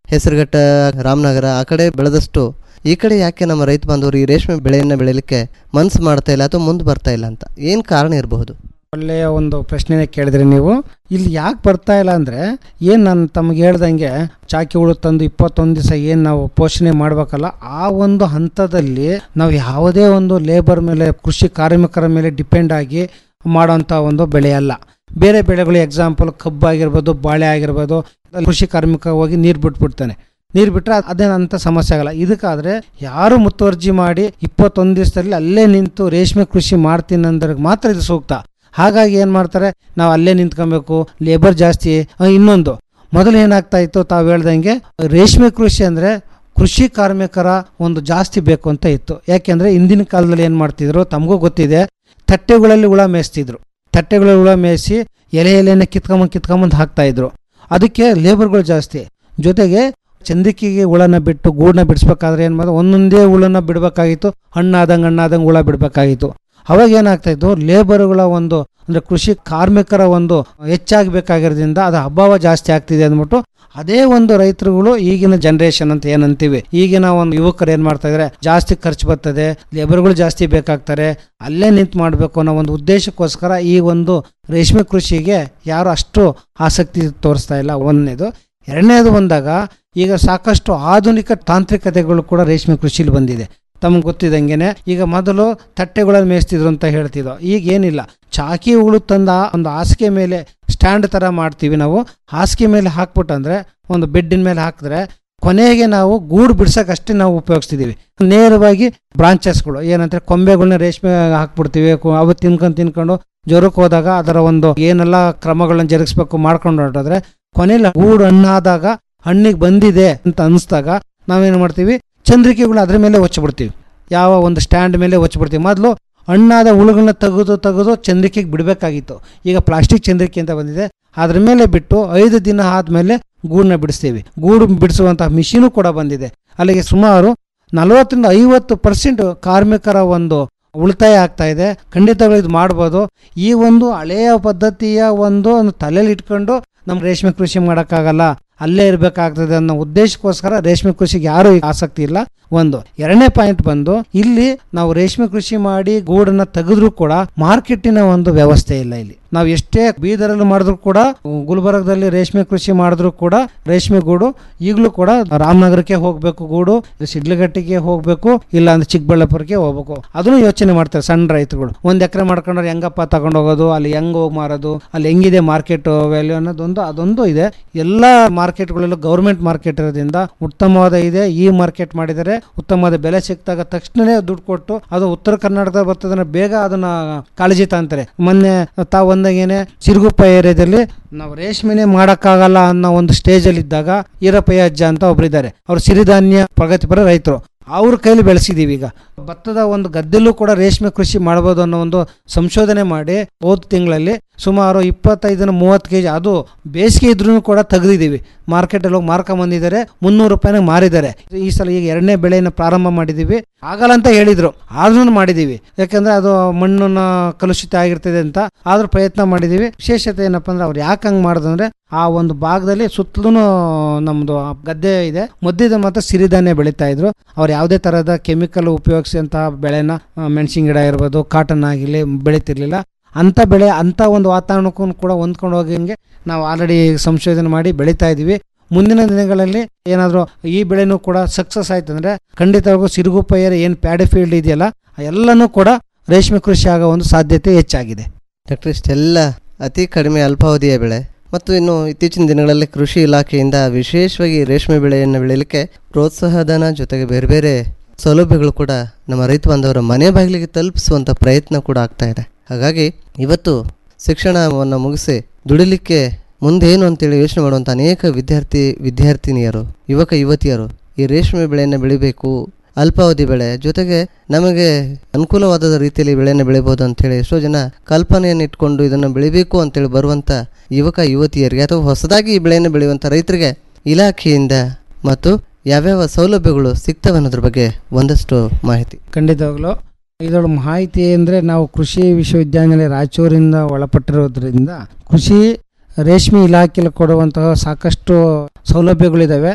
ಹೆಸರುಘಟ್ಟ ರಾಮನಗರ ಆ ಕಡೆ ಬೆಳೆದಷ್ಟು ಈ ಕಡೆ ಯಾಕೆ ನಮ್ಮ ರೈತ ಬಾಂಧವರು ಈ ರೇಷ್ಮೆ ಬೆಳೆಯನ್ನು ಬೆಳೆಯಲಿಕ್ಕೆ ಮನಸ್ಸು ಮಾಡ್ತಾ ಇಲ್ಲ ಅಥವಾ ಮುಂದೆ ಬರ್ತಾ ಇಲ್ಲ ಅಂತ ಏನು ಕಾರಣ ಇರಬಹುದು ಒಳ್ಳೆಯ ಒಂದು ಪ್ರಶ್ನೆನೇ ಕೇಳಿದ್ರಿ ನೀವು ಇಲ್ಲಿ ಯಾಕೆ ಬರ್ತಾ ಇಲ್ಲ ಅಂದರೆ ಏನು ನಾನು ತಮಗೆ ಹೇಳ್ದಂಗೆ ಚಾಕಿ ಹುಳು ತಂದು ಇಪ್ಪತ್ತೊಂದು ದಿವಸ ಏನು ನಾವು ಪೋಷಣೆ ಮಾಡಬೇಕಲ್ಲ ಆ ಒಂದು ಹಂತದಲ್ಲಿ ನಾವು ಯಾವುದೇ ಒಂದು ಲೇಬರ್ ಮೇಲೆ ಕೃಷಿ ಕಾರ್ಮಿಕರ ಮೇಲೆ ಡಿಪೆಂಡ್ ಆಗಿ ಮಾಡೋಂಥ ಒಂದು ಬೆಳೆ ಅಲ್ಲ ಬೇರೆ ಬೆಳೆಗಳು ಎಕ್ಸಾಂಪಲ್ ಕಬ್ಬು ಆಗಿರ್ಬೋದು ಬಾಳೆ ಆಗಿರ್ಬೋದು ಕೃಷಿ ಕಾರ್ಮಿಕ ಹೋಗಿ ನೀರು ಬಿಟ್ಬಿಡ್ತಾನೆ ನೀರು ಬಿಟ್ಟರೆ ಅದೇನಂತ ಸಮಸ್ಯೆ ಆಗಲ್ಲ ಇದಕ್ಕಾದ್ರೆ ಯಾರು ಮುತುವರ್ಜಿ ಮಾಡಿ ಇಪ್ಪತ್ತೊಂದು ದಿವಸದಲ್ಲಿ ಅಲ್ಲೇ ನಿಂತು ರೇಷ್ಮೆ ಕೃಷಿ ಮಾಡ್ತೀನಿ ಅಂದ್ರೆ ಮಾತ್ರ ಇದು ಸೂಕ್ತ ಹಾಗಾಗಿ ಏನು ಮಾಡ್ತಾರೆ ನಾವು ಅಲ್ಲೇ ನಿಂತ್ಕೊಬೇಕು ಲೇಬರ್ ಜಾಸ್ತಿ ಆ, ಇನ್ನೊಂದು ಮೊದಲು ಏನಾಗ್ತಾ ಇತ್ತು ತಾವು ಹೇಳ್ದಂಗೆ ರೇಷ್ಮೆ ಕೃಷಿ ಅಂದರೆ ಕೃಷಿ ಕಾರ್ಮಿಕರ ಒಂದು ಜಾಸ್ತಿ ಬೇಕು ಅಂತ ಇತ್ತು ಯಾಕೆಂದ್ರೆ ಹಿಂದಿನ ಕಾಲದಲ್ಲಿ ಏನು ಮಾಡ್ತಿದ್ರು ತಮಗೂ ಗೊತ್ತಿದೆ ತಟ್ಟೆಗಳಲ್ಲಿ ಹುಳ ಮೇಯಿಸ್ತಿದ್ರು ತಟ್ಟೆಗಳಲ್ಲಿ ಹುಳ ಮೇಯಿಸಿ ಎಲೆ ಎಲೆನ ಕಿತ್ಕೊಂಬಂದು ಕಿತ್ಕೊಂಬಂದು ಹಾಕ್ತಾ ಇದ್ರು ಅದಕ್ಕೆ ಲೇಬರ್ಗಳು ಜಾಸ್ತಿ ಜೊತೆಗೆ ಚಂದಿಕಿಗೆ ಹುಳನ ಬಿಟ್ಟು ಗೂಡನ್ನ ಬಿಡಿಸ್ಬೇಕಾದ್ರೆ ಏನು ಮಾಡೋದು ಒಂದೊಂದೇ ಹುಳನ ಬಿಡಬೇಕಾಗಿತ್ತು ಹಣ್ಣಾದಂಗೆ ಹಣ್ಣಾದಂಗೆ ಹುಳ ಬಿಡಬೇಕಾಗಿತ್ತು ಅವಾಗ ಏನಾಗ್ತಾ ಇತ್ತು ಲೇಬರ್ಗಳ ಒಂದು ಅಂದರೆ ಕೃಷಿ ಕಾರ್ಮಿಕರ ಒಂದು ಹೆಚ್ಚಾಗಬೇಕಾಗಿರೋದ್ರಿಂದ ಅದು ಅಭಾವ ಜಾಸ್ತಿ ಆಗ್ತಿದೆ ಅಂದ್ಬಿಟ್ಟು ಅದೇ ಒಂದು ರೈತರುಗಳು ಈಗಿನ ಜನರೇಷನ್ ಅಂತ ಏನಂತೀವಿ ಈಗಿನ ಒಂದು ಯುವಕರು ಏನು ಮಾಡ್ತಾ ಇದ್ದಾರೆ ಜಾಸ್ತಿ ಖರ್ಚು ಬರ್ತದೆ ಲೇಬರ್ಗಳು ಜಾಸ್ತಿ ಬೇಕಾಗ್ತಾರೆ ಅಲ್ಲೇ ನಿಂತು ಮಾಡಬೇಕು ಅನ್ನೋ ಒಂದು ಉದ್ದೇಶಕ್ಕೋಸ್ಕರ ಈ ಒಂದು ರೇಷ್ಮೆ ಕೃಷಿಗೆ ಯಾರು ಅಷ್ಟು ಆಸಕ್ತಿ ತೋರಿಸ್ತಾ ಇಲ್ಲ ಒಂದನೇದು ಎರಡನೇದು ಬಂದಾಗ ಈಗ ಸಾಕಷ್ಟು ಆಧುನಿಕ ತಾಂತ್ರಿಕತೆಗಳು ಕೂಡ ರೇಷ್ಮೆ ಕೃಷಿಲಿ ಬಂದಿದೆ ತಮಗೆ ಗೊತ್ತಿದ್ದಂಗೆನೆ ಈಗ ಮೊದಲು ತಟ್ಟೆಗಳಲ್ಲಿ ಮೇಯಿಸ್ತಿದ್ರು ಅಂತ ಹೇಳ್ತಿದ್ದೋ ಈಗ ಏನಿಲ್ಲ ಚಾಕಿ ಹುಳು ತಂದ ಒಂದು ಹಾಸಿಗೆ ಮೇಲೆ ಸ್ಟ್ಯಾಂಡ್ ಥರ ಮಾಡ್ತೀವಿ ನಾವು ಹಾಸಿಗೆ ಮೇಲೆ ಹಾಕ್ಬಿಟ್ಟಂದ್ರೆ ಒಂದು ಬೆಡ್ಡಿನ ಮೇಲೆ ಹಾಕಿದ್ರೆ ಕೊನೆಗೆ ನಾವು ಗೂಡು ಬಿಡ್ಸಕ್ಕಷ್ಟೇ ನಾವು ಉಪಯೋಗಿಸ್ತಿದ್ದೀವಿ ನೇರವಾಗಿ ಬ್ರಾಂಚಸ್ಗಳು ಏನಂದ್ರೆ ಕೊಂಬೆಗಳನ್ನ ರೇಷ್ಮೆ ಹಾಕ್ಬಿಡ್ತೀವಿ ಕು- ಅವು ತಿನ್ಕೊಂಡು ತಿನ್ಕೊಂಡು ಜ್ವರಕ್ಕೆ ಹೋದಾಗ ಅದರ ಒಂದು ಏನೆಲ್ಲ ಕ್ರಮಗಳನ್ನ ಜರುಗಿಸ್ಬೇಕು ಮಾಡ್ಕೊಂಡು ಹೊರಟೋದ್ರೆ ಕೊನೆಯಲ್ಲಿ ಗೂಡು ಹಣ್ಣಾದಾಗ ಹಣ್ಣಿಗೆ ಬಂದಿದೆ ಅಂತ ಅನಿಸ್ದಾಗ ನಾವೇನು ಮಾಡ್ತೀವಿ ಚಂದ್ರಿಕೆಗಳು ಅದ್ರ ಮೇಲೆ ಹೊಚ್ಚಿಬಿಡ್ತೀವಿ ಯಾವ ಒಂದು ಸ್ಟ್ಯಾಂಡ್ ಮೇಲೆ ಹೊಚ್ಚಿಬಿಡ್ತೀವಿ ಮೊದಲು ಹಣ್ಣಾದ ಹುಳುಗಳನ್ನ ತೆಗೆದು ತೆಗೆದು ಚಂದ್ರಿಕೆಗೆ ಬಿಡಬೇಕಾಗಿತ್ತು ಈಗ ಪ್ಲಾಸ್ಟಿಕ್ ಚಂದ್ರಿಕೆ ಅಂತ ಬಂದಿದೆ ಅದ್ರ ಮೇಲೆ ಬಿಟ್ಟು ಐದು ದಿನ ಆದಮೇಲೆ ಗೂಡನ್ನ ಬಿಡಿಸ್ತೀವಿ ಗೂಡು ಬಿಡಿಸುವಂತಹ ಮಿಷಿನು ಕೂಡ ಬಂದಿದೆ ಅಲ್ಲಿಗೆ ಸುಮಾರು ನಲವತ್ತರಿಂದ ಐವತ್ತು ಪರ್ಸೆಂಟ್ ಕಾರ್ಮಿಕರ ಒಂದು ಉಳಿತಾಯ ಆಗ್ತಾ ಇದೆ ಖಂಡಿತಗಳು ಇದು ಮಾಡ್ಬೋದು ಈ ಒಂದು ಹಳೆಯ ಪದ್ಧತಿಯ ಒಂದು ಒಂದು ತಲೆಯಲ್ಲಿ ಇಟ್ಕೊಂಡು ನಮ್ಮ ರೇಷ್ಮೆ ಕೃಷಿ ಮಾಡೋಕ್ಕಾಗಲ್ಲ ಅಲ್ಲೇ ಇರಬೇಕಾಗ್ತದೆ ಅನ್ನೋ ಉದ್ದೇಶಕ್ಕೋಸ್ಕರ ರೇಷ್ಮೆ ಕೃಷಿಗೆ ಯಾರೂ ಈಗ ಆಸಕ್ತಿ ಇಲ್ಲ ಒಂದು ಎರಡನೇ ಪಾಯಿಂಟ್ ಬಂದು ಇಲ್ಲಿ ನಾವು ರೇಷ್ಮೆ ಕೃಷಿ ಮಾಡಿ ಗೂಡನ್ನ ತೆಗೆದ್ರೂ ಕೂಡ ಮಾರ್ಕೆಟಿನ ಒಂದು ವ್ಯವಸ್ಥೆ ಇಲ್ಲ ಇಲ್ಲಿ ನಾವು ಎಷ್ಟೇ ಬೀದರಲ್ಲಿ ಮಾಡಿದ್ರು ಕೂಡ ಗುಲ್ಬರ್ಗದಲ್ಲಿ ರೇಷ್ಮೆ ಕೃಷಿ ಮಾಡಿದ್ರು ಕೂಡ ರೇಷ್ಮೆ ಗೂಡು ಈಗಲೂ ಕೂಡ ರಾಮನಗರಕ್ಕೆ ಹೋಗ್ಬೇಕು ಗೂಡು ಶಿಡ್ಲಘಟ್ಟಿಗೆ ಹೋಗ್ಬೇಕು ಇಲ್ಲ ಅಂದ್ರೆ ಚಿಕ್ಕಬಳ್ಳಾಪುರಕ್ಕೆ ಹೋಗ್ಬೇಕು ಅದನ್ನು ಯೋಚನೆ ಮಾಡ್ತಾರೆ ಸಣ್ಣ ರೈತರುಗಳು ಒಂದ್ ಎಕರೆ ಮಾಡ್ಕೊಂಡ್ರೆ ಹೆಂಗಪ್ಪ ತಗೊಂಡು ಹೋಗೋದು ಅಲ್ಲಿ ಹೆಂಗ್ ಹೋಗಿ ಮಾರೋದು ಅಲ್ಲಿ ಹೆಂಗಿದೆ ಮಾರ್ಕೆಟ್ ವ್ಯಾಲ್ಯೂ ಅನ್ನೋದೊಂದು ಅದೊಂದು ಇದೆ ಎಲ್ಲ ಮಾರ್ಕೆಟ್ಗಳಲ್ಲೂ ಗೌರ್ಮೆಂಟ್ ಮಾರ್ಕೆಟ್ ಇರೋದ್ರಿಂದ ಉತ್ತಮವಾದ ಇದೆ ಈ ಮಾರ್ಕೆಟ್ ಮಾಡಿದರೆ ಉತ್ತಮವಾದ ಬೆಲೆ ಸಿಕ್ತಾಗ ತಕ್ಷಣನೇ ದುಡ್ಡು ಕೊಟ್ಟು ಅದು ಉತ್ತರ ಕರ್ನಾಟಕದ ಬರ್ತದನ್ನ ಬೇಗ ಅದನ್ನ ಕಾಳಜಿ ತಾಂತಾರೆ ಮೊನ್ನೆ ತಾವು ಒಂದಾಗೇನೆ ಸಿರುಗುಪ್ಪ ಏರಿಯಾದಲ್ಲಿ ನಾವು ರೇಷ್ಮೆನೆ ಮಾಡಕ್ಕಾಗಲ್ಲ ಅನ್ನೋ ಒಂದು ಸ್ಟೇಜ್ ಅಲ್ಲಿ ಇದ್ದಾಗ ಈರಪ್ಪಯ್ಯ ಅಜ್ಜ ಅಂತ ಒಬ್ರಿದ್ದಾರೆ ಅವ್ರು ಸಿರಿಧಾನ್ಯ ಪ್ರಗತಿಪರ ರೈತರು ಅವ್ರ ಕೈಲಿ ಬೆಳೆಸಿದೀವಿ ಈಗ ಭತ್ತದ ಒಂದು ಗದ್ದೆಲ್ಲೂ ಕೂಡ ರೇಷ್ಮೆ ಕೃಷಿ ಮಾಡ್ಬೋದು ಅನ್ನೋ ಒಂದು ಸಂಶೋಧನೆ ಮಾಡಿ ಹೋದ ತಿಂಗಳಲ್ಲಿ ಸುಮಾರು ಇಪ್ಪತ್ತೈದನ ಮೂವತ್ತು ಕೆ ಜಿ ಅದು ಬೇಸಿಗೆ ಇದ್ರೂ ಕೂಡ ತೆಗೆದಿದ್ದೀವಿ ಮಾರ್ಕೆಟಲ್ಲಿ ಹೋಗಿ ಮಾರ್ಕೊಂಡ್ ಬಂದಿದ್ದಾರೆ ಮುನ್ನೂರು ರೂಪಾಯಿನಾಗ ಮಾರಿದ್ದಾರೆ ಈ ಸಲ ಈಗ ಎರಡನೇ ಬೆಳೆಯನ್ನು ಪ್ರಾರಂಭ ಮಾಡಿದ್ದೀವಿ ಆಗಲ್ಲ ಅಂತ ಹೇಳಿದ್ರು ಆದ್ರೂ ಮಾಡಿದ್ದೀವಿ ಯಾಕಂದ್ರೆ ಅದು ಮಣ್ಣನ್ನ ಕಲುಷಿತ ಆಗಿರ್ತದೆ ಅಂತ ಆದ್ರೂ ಪ್ರಯತ್ನ ಮಾಡಿದ್ದೀವಿ ವಿಶೇಷತೆ ಏನಪ್ಪ ಅಂದ್ರೆ ಅವ್ರು ಯಾಕೆ ಹಂಗೆ ಮಾಡಿದಂದ್ರೆ ಆ ಒಂದು ಭಾಗದಲ್ಲಿ ಸುತ್ತಲೂ ನಮ್ಮದು ಗದ್ದೆ ಇದೆ ಮಧ್ಯದ ಮಾತ್ರ ಸಿರಿಧಾನ್ಯ ಬೆಳೀತಾ ಇದ್ರು ಅವ್ರು ಯಾವುದೇ ತರಹದ ಕೆಮಿಕಲ್ ಉಪಯೋಗಿಸಿದಂತಹ ಬೆಳೆನ ಆ, ಮೆಣಸಿನ ಗಿಡ ಇರ್ಬೋದು ಕಾಟನ್ ಆಗಿರಲಿ ಬೆಳೀತಿರ್ಲಿಲ್ಲ ಅಂಥ ಬೆಳೆ ಅಂಥ ಒಂದು ವಾತಾವರಣಕ್ಕೂ ಕೂಡ ಹೊಂದ್ಕೊಂಡು ಹೋಗಂಗೆ ನಾವು ಆಲ್ರೆಡಿ ಸಂಶೋಧನೆ ಮಾಡಿ ಬೆಳೀತಾ ಇದೀವಿ ಮುಂದಿನ ದಿನಗಳಲ್ಲಿ ಏನಾದರೂ ಈ ಬೆಳೆನೂ ಕೂಡ ಸಕ್ಸಸ್ ಆಯ್ತು ಅಂದ್ರೆ ಖಂಡಿತವಾಗೂ ಸಿರುಗುಪ್ಪಯ್ಯರ ಏನು ಪ್ಯಾಡಿ ಫೀಲ್ಡ್ ಇದೆಯಲ್ಲ ಆ ಎಲ್ಲನೂ ಕೂಡ ರೇಷ್ಮೆ ಕೃಷಿ ಆಗೋ ಒಂದು ಸಾಧ್ಯತೆ ಹೆಚ್ಚಾಗಿದೆ ಡಾಕ್ಟರ್ ಇಷ್ಟೆಲ್ಲ ಅತಿ ಕಡಿಮೆ ಅಲ್ಪಾವಧಿಯ ಬೆಳೆ ಮತ್ತು ಇನ್ನು ಇತ್ತೀಚಿನ ದಿನಗಳಲ್ಲಿ ಕೃಷಿ ಇಲಾಖೆಯಿಂದ ವಿಶೇಷವಾಗಿ ರೇಷ್ಮೆ ಬೆಳೆಯನ್ನು ಬೆಳೆಯಲಿಕ್ಕೆ ಪ್ರೋತ್ಸಾಹಧನ ಜೊತೆಗೆ ಬೇರೆ ಬೇರೆ ಸೌಲಭ್ಯಗಳು ಕೂಡ ನಮ್ಮ ರೈತ ಬಾಂಧವರ ಮನೆ ಬಾಗಿಲಿಗೆ ತಲುಪಿಸುವಂಥ ಪ್ರಯತ್ನ ಕೂಡ ಆಗ್ತಾ ಇದೆ ಹಾಗಾಗಿ ಇವತ್ತು ಶಿಕ್ಷಣವನ್ನು ಮುಗಿಸಿ ದುಡಿಲಿಕ್ಕೆ ಮುಂದೆ ಏನು ಅಂತೇಳಿ ಯೋಚನೆ ಮಾಡುವಂಥ ಅನೇಕ ವಿದ್ಯಾರ್ಥಿ ವಿದ್ಯಾರ್ಥಿನಿಯರು ಯುವಕ ಯುವತಿಯರು ಈ ರೇಷ್ಮೆ ಬೆಳೆಯನ್ನು ಬೆಳಿಬೇಕು ಅಲ್ಪಾವಧಿ ಬೆಳೆ ಜೊತೆಗೆ ನಮಗೆ ಅನುಕೂಲವಾದ ರೀತಿಯಲ್ಲಿ ಬೆಳೆಯನ್ನು ಬೆಳಿಬೋದು ಅಂತೇಳಿ ಎಷ್ಟೋ ಜನ ಕಲ್ಪನೆಯನ್ನು ಇಟ್ಕೊಂಡು ಇದನ್ನು ಬೆಳಿಬೇಕು ಅಂತೇಳಿ ಬರುವಂಥ ಯುವಕ ಯುವತಿಯರಿಗೆ ಅಥವಾ ಹೊಸದಾಗಿ ಈ ಬೆಳೆಯನ್ನು ಬೆಳೆಯುವಂಥ ರೈತರಿಗೆ ಇಲಾಖೆಯಿಂದ ಮತ್ತು ಯಾವ್ಯಾವ ಸೌಲಭ್ಯಗಳು ಸಿಗ್ತವೆ ಅನ್ನೋದ್ರ ಬಗ್ಗೆ ಒಂದಷ್ಟು ಮಾಹಿತಿ ಖಂಡಿತವಾಗ್ಲೂ ಇದರ ಮಾಹಿತಿ ಅಂದರೆ ನಾವು ಕೃಷಿ ವಿಶ್ವವಿದ್ಯಾನಿಲಯ ರಾಯಚೂರಿಂದ ಒಳಪಟ್ಟಿರೋದ್ರಿಂದ ಕೃಷಿ ರೇಷ್ಮೆ ಇಲಾಖೆಯಲ್ಲಿ ಕೊಡುವಂತಹ ಸಾಕಷ್ಟು ಸೌಲಭ್ಯಗಳಿದ್ದಾವೆ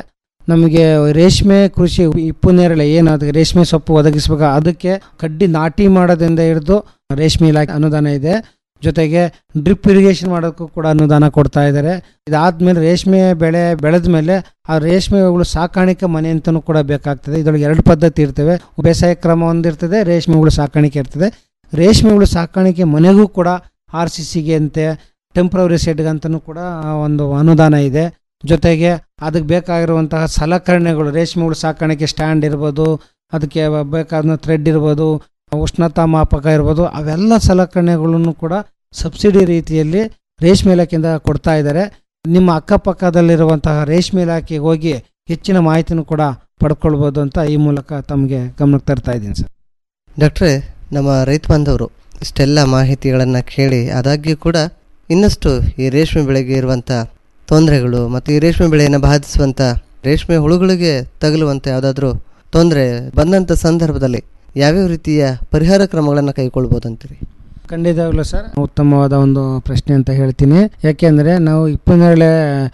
ನಮಗೆ ರೇಷ್ಮೆ ಕೃಷಿ ಇಪ್ಪು ನೇರಳೆ ಏನು ಅದಕ್ಕೆ ರೇಷ್ಮೆ ಸೊಪ್ಪು ಒದಗಿಸ್ಬೇಕು ಅದಕ್ಕೆ ಕಡ್ಡಿ ನಾಟಿ ಮಾಡೋದ್ರಿಂದ ಹಿಡಿದು ರೇಷ್ಮೆ ಇಲಾಖೆ ಅನುದಾನ ಇದೆ ಜೊತೆಗೆ ಡ್ರಿಪ್ ಇರಿಗೇಷನ್ ಮಾಡೋಕ್ಕೂ ಕೂಡ ಅನುದಾನ ಕೊಡ್ತಾ ಇದ್ದಾರೆ ಇದಾದ್ಮೇಲೆ ರೇಷ್ಮೆ ಬೆಳೆ ಬೆಳೆದ ಮೇಲೆ ಆ ರೇಷ್ಮೆ ಹುಳು ಸಾಕಾಣಿಕೆ ಮನೆ ಅಂತಲೂ ಕೂಡ ಬೇಕಾಗ್ತದೆ ಇದರೊಳಗೆ ಎರಡು ಪದ್ಧತಿ ಇರ್ತವೆ ಬೇಸಾಯ ಕ್ರಮ ಒಂದಿರ್ತದೆ ರೇಷ್ಮೆ ಹುಳು ಸಾಕಾಣಿಕೆ ಇರ್ತದೆ ರೇಷ್ಮೆ ಹುಳು ಸಾಕಾಣಿಕೆ ಮನೆಗೂ ಕೂಡ ಆರ್ ಸಿ ಸಿಗೆ ಅಂತೆ ಟೆಂಪ್ರವರಿ ಸೆಡ್ಗೆ ಅಂತಲೂ ಕೂಡ ಒಂದು ಅನುದಾನ ಇದೆ ಜೊತೆಗೆ ಅದಕ್ಕೆ ಬೇಕಾಗಿರುವಂತಹ ಸಲಕರಣೆಗಳು ರೇಷ್ಮೆ ಹುಳು ಸಾಕಾಣಿಕೆ ಸ್ಟ್ಯಾಂಡ್ ಇರ್ಬೋದು ಅದಕ್ಕೆ ಬೇಕಾದ ಥ್ರೆಡ್ ಇರ್ಬೋದು ಉಷ್ಣತಾ ಮಾಪಕ ಇರ್ಬೋದು ಅವೆಲ್ಲ ಸಲಕರಣೆಗಳನ್ನು ಕೂಡ ಸಬ್ಸಿಡಿ ರೀತಿಯಲ್ಲಿ ರೇಷ್ಮೆ ಇಲಾಖೆಯಿಂದ ಕೊಡ್ತಾ ಇದ್ದಾರೆ ನಿಮ್ಮ ಅಕ್ಕಪಕ್ಕದಲ್ಲಿರುವಂತಹ ರೇಷ್ಮೆ ಇಲಾಖೆಗೆ ಹೋಗಿ ಹೆಚ್ಚಿನ ಮಾಹಿತಿನೂ ಕೂಡ ಪಡ್ಕೊಳ್ಬೋದು ಅಂತ ಈ ಮೂಲಕ ತಮಗೆ ಗಮನಕ್ಕೆ ತರ್ತಾ ಇದ್ದೀನಿ ಸರ್ ಡಾಕ್ಟ್ರೇ ನಮ್ಮ ರೈತ ಬಾಂಧವರು ಇಷ್ಟೆಲ್ಲ ಮಾಹಿತಿಗಳನ್ನು ಕೇಳಿ ಆದಾಗ್ಯೂ ಕೂಡ ಇನ್ನಷ್ಟು ಈ ರೇಷ್ಮೆ ಬೆಳೆಗೆ ಇರುವಂಥ ತೊಂದರೆಗಳು ಮತ್ತು ಈ ರೇಷ್ಮೆ ಬೆಳೆಯನ್ನು ಬಾಧಿಸುವಂಥ ರೇಷ್ಮೆ ಹುಳುಗಳಿಗೆ ತಗಲುವಂಥ ಯಾವುದಾದ್ರೂ ತೊಂದರೆ ಬಂದಂಥ ಸಂದರ್ಭದಲ್ಲಿ ಯಾವ್ಯಾವ ರೀತಿಯ ಪರಿಹಾರ ಕ್ರಮಗಳನ್ನು ಕೈಗೊಳ್ಬೋದು ಅಂತೀರಿ ಖಂಡಿತವಾಗ್ಲೂ ಸರ್ ಉತ್ತಮವಾದ ಒಂದು ಪ್ರಶ್ನೆ ಅಂತ ಹೇಳ್ತೀನಿ ಯಾಕೆಂದರೆ ನಾವು ಇಪ್ಪನ್ನೇಳೆ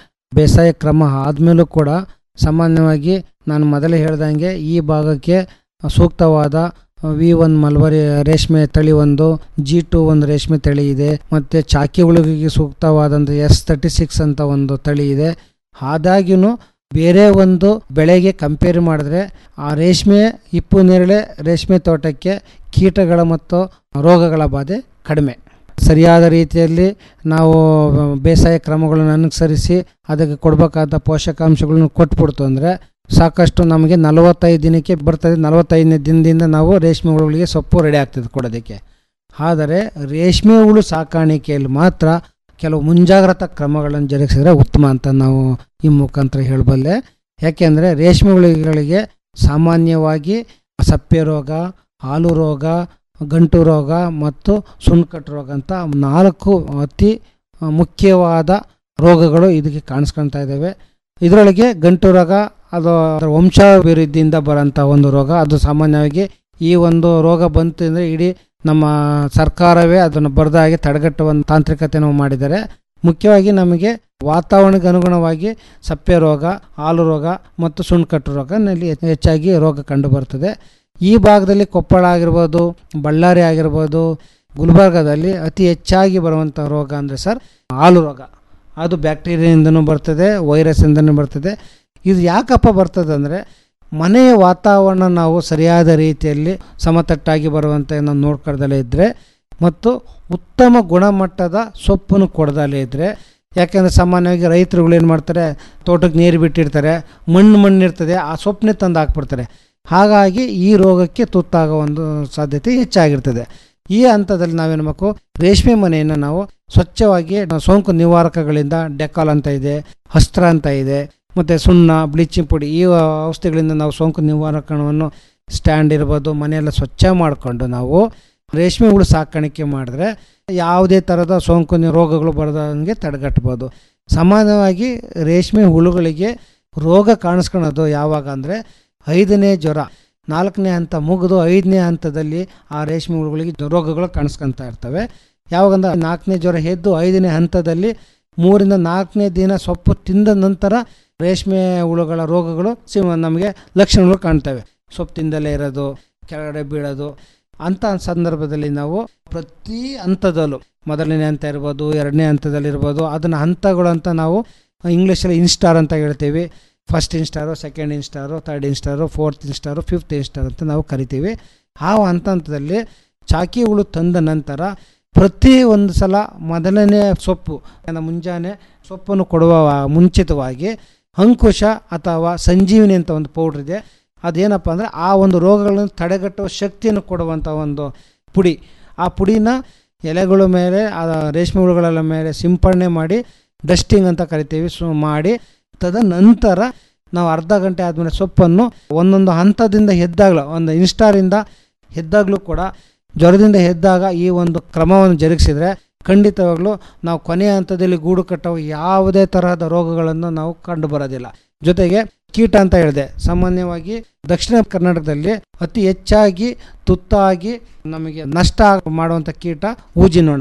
ಬೇಸಾಯ ಕ್ರಮ ಆದಮೇಲೂ ಕೂಡ ಸಾಮಾನ್ಯವಾಗಿ ನಾನು ಮೊದಲೇ ಹೇಳ್ದಂಗೆ ಈ ಭಾಗಕ್ಕೆ ಸೂಕ್ತವಾದ ವಿ ಒನ್ ಮಲ್ಬರಿ ರೇಷ್ಮೆ ತಳಿ ಒಂದು ಜಿ ಟು ಒಂದು ರೇಷ್ಮೆ ತಳಿ ಇದೆ ಮತ್ತು ಚಾಕಿ ಹುಳುಗಿಗೆ ಸೂಕ್ತವಾದಂಥ ಎಸ್ ತರ್ಟಿ ಸಿಕ್ಸ್ ಅಂತ ಒಂದು ತಳಿ ಇದೆ ಆದಾಗ್ಯೂ ಬೇರೆ ಒಂದು ಬೆಳೆಗೆ ಕಂಪೇರ್ ಮಾಡಿದ್ರೆ ಆ ರೇಷ್ಮೆ ಇಪ್ಪು ನೇರಳೆ ರೇಷ್ಮೆ ತೋಟಕ್ಕೆ ಕೀಟಗಳ ಮತ್ತು ರೋಗಗಳ ಬಾಧೆ ಕಡಿಮೆ ಸರಿಯಾದ ರೀತಿಯಲ್ಲಿ ನಾವು ಬೇಸಾಯ ಕ್ರಮಗಳನ್ನು ಅನುಸರಿಸಿ ಅದಕ್ಕೆ ಕೊಡಬೇಕಾದ ಪೋಷಕಾಂಶಗಳನ್ನು ಕೊಟ್ಬಿಡ್ತು ಅಂದರೆ ಸಾಕಷ್ಟು ನಮಗೆ ನಲವತ್ತೈದು ದಿನಕ್ಕೆ ಬರ್ತದೆ ನಲವತ್ತೈದನೇ ದಿನದಿಂದ ನಾವು ರೇಷ್ಮೆ ಹುಳುಗಳಿಗೆ ಸೊಪ್ಪು ರೆಡಿ ಆಗ್ತದೆ ಕೊಡೋದಕ್ಕೆ ಆದರೆ ರೇಷ್ಮೆ ಹುಳು ಸಾಕಾಣಿಕೆಯಲ್ಲಿ ಮಾತ್ರ ಕೆಲವು ಮುಂಜಾಗ್ರತಾ ಕ್ರಮಗಳನ್ನು ಜರುಗಿಸಿದ್ರೆ ಉತ್ತಮ ಅಂತ ನಾವು ಈ ಮುಖಾಂತರ ಹೇಳಬಲ್ಲೆ ಯಾಕೆಂದರೆ ರೇಷ್ಮೆ ಹುಳುಗಳಿಗೆ ಸಾಮಾನ್ಯವಾಗಿ ಸಪ್ಪೆ ರೋಗ ಹಾಲು ರೋಗ ಗಂಟು ರೋಗ ಮತ್ತು ಸುಣ್ಕಟ್ಟು ರೋಗ ಅಂತ ನಾಲ್ಕು ಅತಿ ಮುಖ್ಯವಾದ ರೋಗಗಳು ಇದಕ್ಕೆ ಕಾಣಿಸ್ಕೊಳ್ತಾ ಇದ್ದಾವೆ ಇದರೊಳಗೆ ಗಂಟು ರೋಗ ಅದು ಅದರ ವಂಶಾಭಿವೃದ್ಧಿಯಿಂದ ಬರೋಂಥ ಒಂದು ರೋಗ ಅದು ಸಾಮಾನ್ಯವಾಗಿ ಈ ಒಂದು ರೋಗ ಬಂತು ಅಂದರೆ ಇಡೀ ನಮ್ಮ ಸರ್ಕಾರವೇ ಅದನ್ನು ಬರೆದ ಹಾಗೆ ತಡೆಗಟ್ಟುವ ಒಂದು ತಾಂತ್ರಿಕತೆಯನ್ನು ಮಾಡಿದ್ದಾರೆ ಮುಖ್ಯವಾಗಿ ನಮಗೆ ವಾತಾವರಣಕ್ಕೆ ಅನುಗುಣವಾಗಿ ಸಪ್ಪೆ ರೋಗ ಹಾಲು ರೋಗ ಮತ್ತು ಸುಣ್ಕಟ್ಟು ರೋಗನಲ್ಲಿ ಹೆಚ್ಚಾಗಿ ರೋಗ ಕಂಡು ಬರ್ತದೆ ಈ ಭಾಗದಲ್ಲಿ ಕೊಪ್ಪಳ ಆಗಿರ್ಬೋದು ಬಳ್ಳಾರಿ ಆಗಿರ್ಬೋದು ಗುಲ್ಬರ್ಗದಲ್ಲಿ ಅತಿ ಹೆಚ್ಚಾಗಿ ಬರುವಂಥ ರೋಗ ಅಂದರೆ ಸರ್ ಹಾಲು ರೋಗ ಅದು ಬ್ಯಾಕ್ಟೀರಿಯಾದಿಂದನೂ ಬರ್ತದೆ ವೈರಸ್ಸಿಂದನೂ ಬರ್ತದೆ ಇದು ಯಾಕಪ್ಪ ಬರ್ತದೆ ಅಂದರೆ ಮನೆಯ ವಾತಾವರಣ ನಾವು ಸರಿಯಾದ ರೀತಿಯಲ್ಲಿ ಸಮತಟ್ಟಾಗಿ ಬರುವಂತೆ ನಾವು ನೋಡ್ಕೊಳ್ದಲೇ ಇದ್ದರೆ ಮತ್ತು ಉತ್ತಮ ಗುಣಮಟ್ಟದ ಸೊಪ್ಪನ್ನು ಕೊಡದಲೇ ಇದ್ದರೆ ಯಾಕೆಂದರೆ ಸಾಮಾನ್ಯವಾಗಿ ರೈತರುಗಳು ಏನು ಮಾಡ್ತಾರೆ ತೋಟಕ್ಕೆ ನೀರು ಬಿಟ್ಟಿರ್ತಾರೆ ಮಣ್ಣು ಮಣ್ಣು ಇರ್ತದೆ ಆ ಸೊಪ್ಪನ್ನೇ ತಂದು ಹಾಕ್ಬಿಡ್ತಾರೆ ಹಾಗಾಗಿ ಈ ರೋಗಕ್ಕೆ ತುತ್ತಾಗೋ ಒಂದು ಸಾಧ್ಯತೆ ಹೆಚ್ಚಾಗಿರ್ತದೆ ಈ ಹಂತದಲ್ಲಿ ನಾವೇನು ಮಾಡಬೇಕು ರೇಷ್ಮೆ ಮನೆಯನ್ನು ನಾವು ಸ್ವಚ್ಛವಾಗಿ ಸೋಂಕು ನಿವಾರಕಗಳಿಂದ ಡೆಕಾಲ್ ಅಂತ ಇದೆ ಹಸ್ತ್ರ ಅಂತ ಇದೆ ಮತ್ತು ಸುಣ್ಣ ಬ್ಲೀಚಿಂಗ್ ಪುಡಿ ಈ ಔಷಧಿಗಳಿಂದ ನಾವು ಸೋಂಕು ನಿವಾರಕವನ್ನು ಸ್ಟ್ಯಾಂಡ್ ಇರ್ಬೋದು ಮನೆಯೆಲ್ಲ ಸ್ವಚ್ಛ ಮಾಡಿಕೊಂಡು ನಾವು ರೇಷ್ಮೆ ಹುಳು ಸಾಕಾಣಿಕೆ ಮಾಡಿದ್ರೆ ಯಾವುದೇ ಥರದ ಸೋಂಕು ನಿ- ರೋಗಗಳು ಬರದಂಗೆ ತಡೆಗಟ್ಬೋದು ಸಾಮಾನ್ಯವಾಗಿ ರೇಷ್ಮೆ ಹುಳುಗಳಿಗೆ ರೋಗ ಕಾಣಿಸ್ಕೊಳ್ಳೋದು ಯಾವಾಗ ಅಂದರೆ ಐದನೇ ಜ್ವರ ನಾಲ್ಕನೇ ಹಂತ ಮುಗಿದು ಐದನೇ ಹಂತದಲ್ಲಿ ಆ ರೇಷ್ಮೆ ಹುಳುಗಳಿಗೆ ರೋಗಗಳು ಕಾಣಿಸ್ಕೊತಾ ಇರ್ತವೆ ಯಾವಾಗಂದ್ರೆ ನಾಲ್ಕನೇ ಜ್ವರ ಎದ್ದು ಐದನೇ ಹಂತದಲ್ಲಿ ಮೂರಿಂದ ನಾಲ್ಕನೇ ದಿನ ಸೊಪ್ಪು ತಿಂದ ನಂತರ ರೇಷ್ಮೆ ಹುಳುಗಳ ರೋಗಗಳು ಸಿ ನಮಗೆ ಲಕ್ಷಣಗಳು ಕಾಣ್ತವೆ ಸೊಪ್ಪು ತಿಂದಲೇ ಇರೋದು ಕೆಳಗಡೆ ಬೀಳೋದು ಅಂಥ ಸಂದರ್ಭದಲ್ಲಿ ನಾವು ಪ್ರತಿ ಹಂತದಲ್ಲೂ ಮೊದಲನೇ ಹಂತ ಇರ್ಬೋದು ಎರಡನೇ ಹಂತದಲ್ಲಿರ್ಬೋದು ಅದನ್ನು ಹಂತಗಳು ಅಂತ ನಾವು ಇಂಗ್ಲೀಷಲ್ಲಿ ಇನ್ಸ್ಟಾರ್ ಅಂತ ಹೇಳ್ತೀವಿ first instar second instar third instar fourth instar fifth instar ಅಂತ ನಾವು ಕರಿತೀವಿ ಆ ಹಂತ ಹಂತದಲ್ಲಿ ಚಾಕಿ ಹುಳು ತಂದ ನಂತರ ಪ್ರತಿ ಒಂದು ಸಲ ಮೊದಲನೇ ಸೊಪ್ಪು ಅಂದ್ರೆ ಮುಂಜಾನೆ ಸೊಪ್ಪನ್ನು ಕೊಡುವ ಮುಂಚಿತವಾಗಿ ಅಂಕುಶ ಅಥವಾ ಸಂಜೀವಿನಿ ಅಂತ ಒಂದು ಪೌಡ್ರ್ ಇದೆ ಅದೇನಪ್ಪ ಅಂದರೆ ಆ ಒಂದು ರೋಗಗಳನ್ನು ತಡೆಗಟ್ಟುವ ಶಕ್ತಿಯನ್ನು ಕೊಡುವಂಥ ಒಂದು ಪುಡಿ ಆ ಪುಡಿನ ಎಲೆಗಳ ಮೇಲೆ ಆ ರೇಷ್ಮೆ ಹುಳುಗಳ ಮೇಲೆ ಸಿಂಪಡಣೆ ಮಾಡಿ ಡಸ್ಟಿಂಗ್ ಅಂತ ಕರಿತೀವಿ ಸೊ ಮಾಡಿ ತದನಂತರ ನಾವು ಅರ್ಧ ಗಂಟೆ ಆದಮೇಲೆ ಸೊಪ್ಪನ್ನು ಒಂದೊಂದು ಹಂತದಿಂದ ಎದ್ದಾಗಲೂ ಒಂದು ಇನ್ಸ್ಟಾರಿಂದ ಎದ್ದಾಗಲೂ ಕೂಡ ಜ್ವರದಿಂದ ಎದ್ದಾಗ ಈ ಒಂದು ಕ್ರಮವನ್ನು ಜರುಗಿಸಿದರೆ ಖಂಡಿತವಾಗ್ಲೂ ನಾವು ಕೊನೆಯ ಹಂತದಲ್ಲಿ ಗೂಡು ಕಟ್ಟುವ ಯಾವುದೇ ತರಹದ ರೋಗಗಳನ್ನು ನಾವು ಕಂಡು ಬರೋದಿಲ್ಲ ಜೊತೆಗೆ ಕೀಟ ಅಂತ ಹೇಳಿದೆ ಸಾಮಾನ್ಯವಾಗಿ ದಕ್ಷಿಣ ಕರ್ನಾಟಕದಲ್ಲಿ ಅತಿ ಹೆಚ್ಚಾಗಿ ತುತ್ತಾಗಿ ನಮಗೆ ನಷ್ಟ ಮಾಡುವಂಥ ಕೀಟ ಊಜಿನೊಣ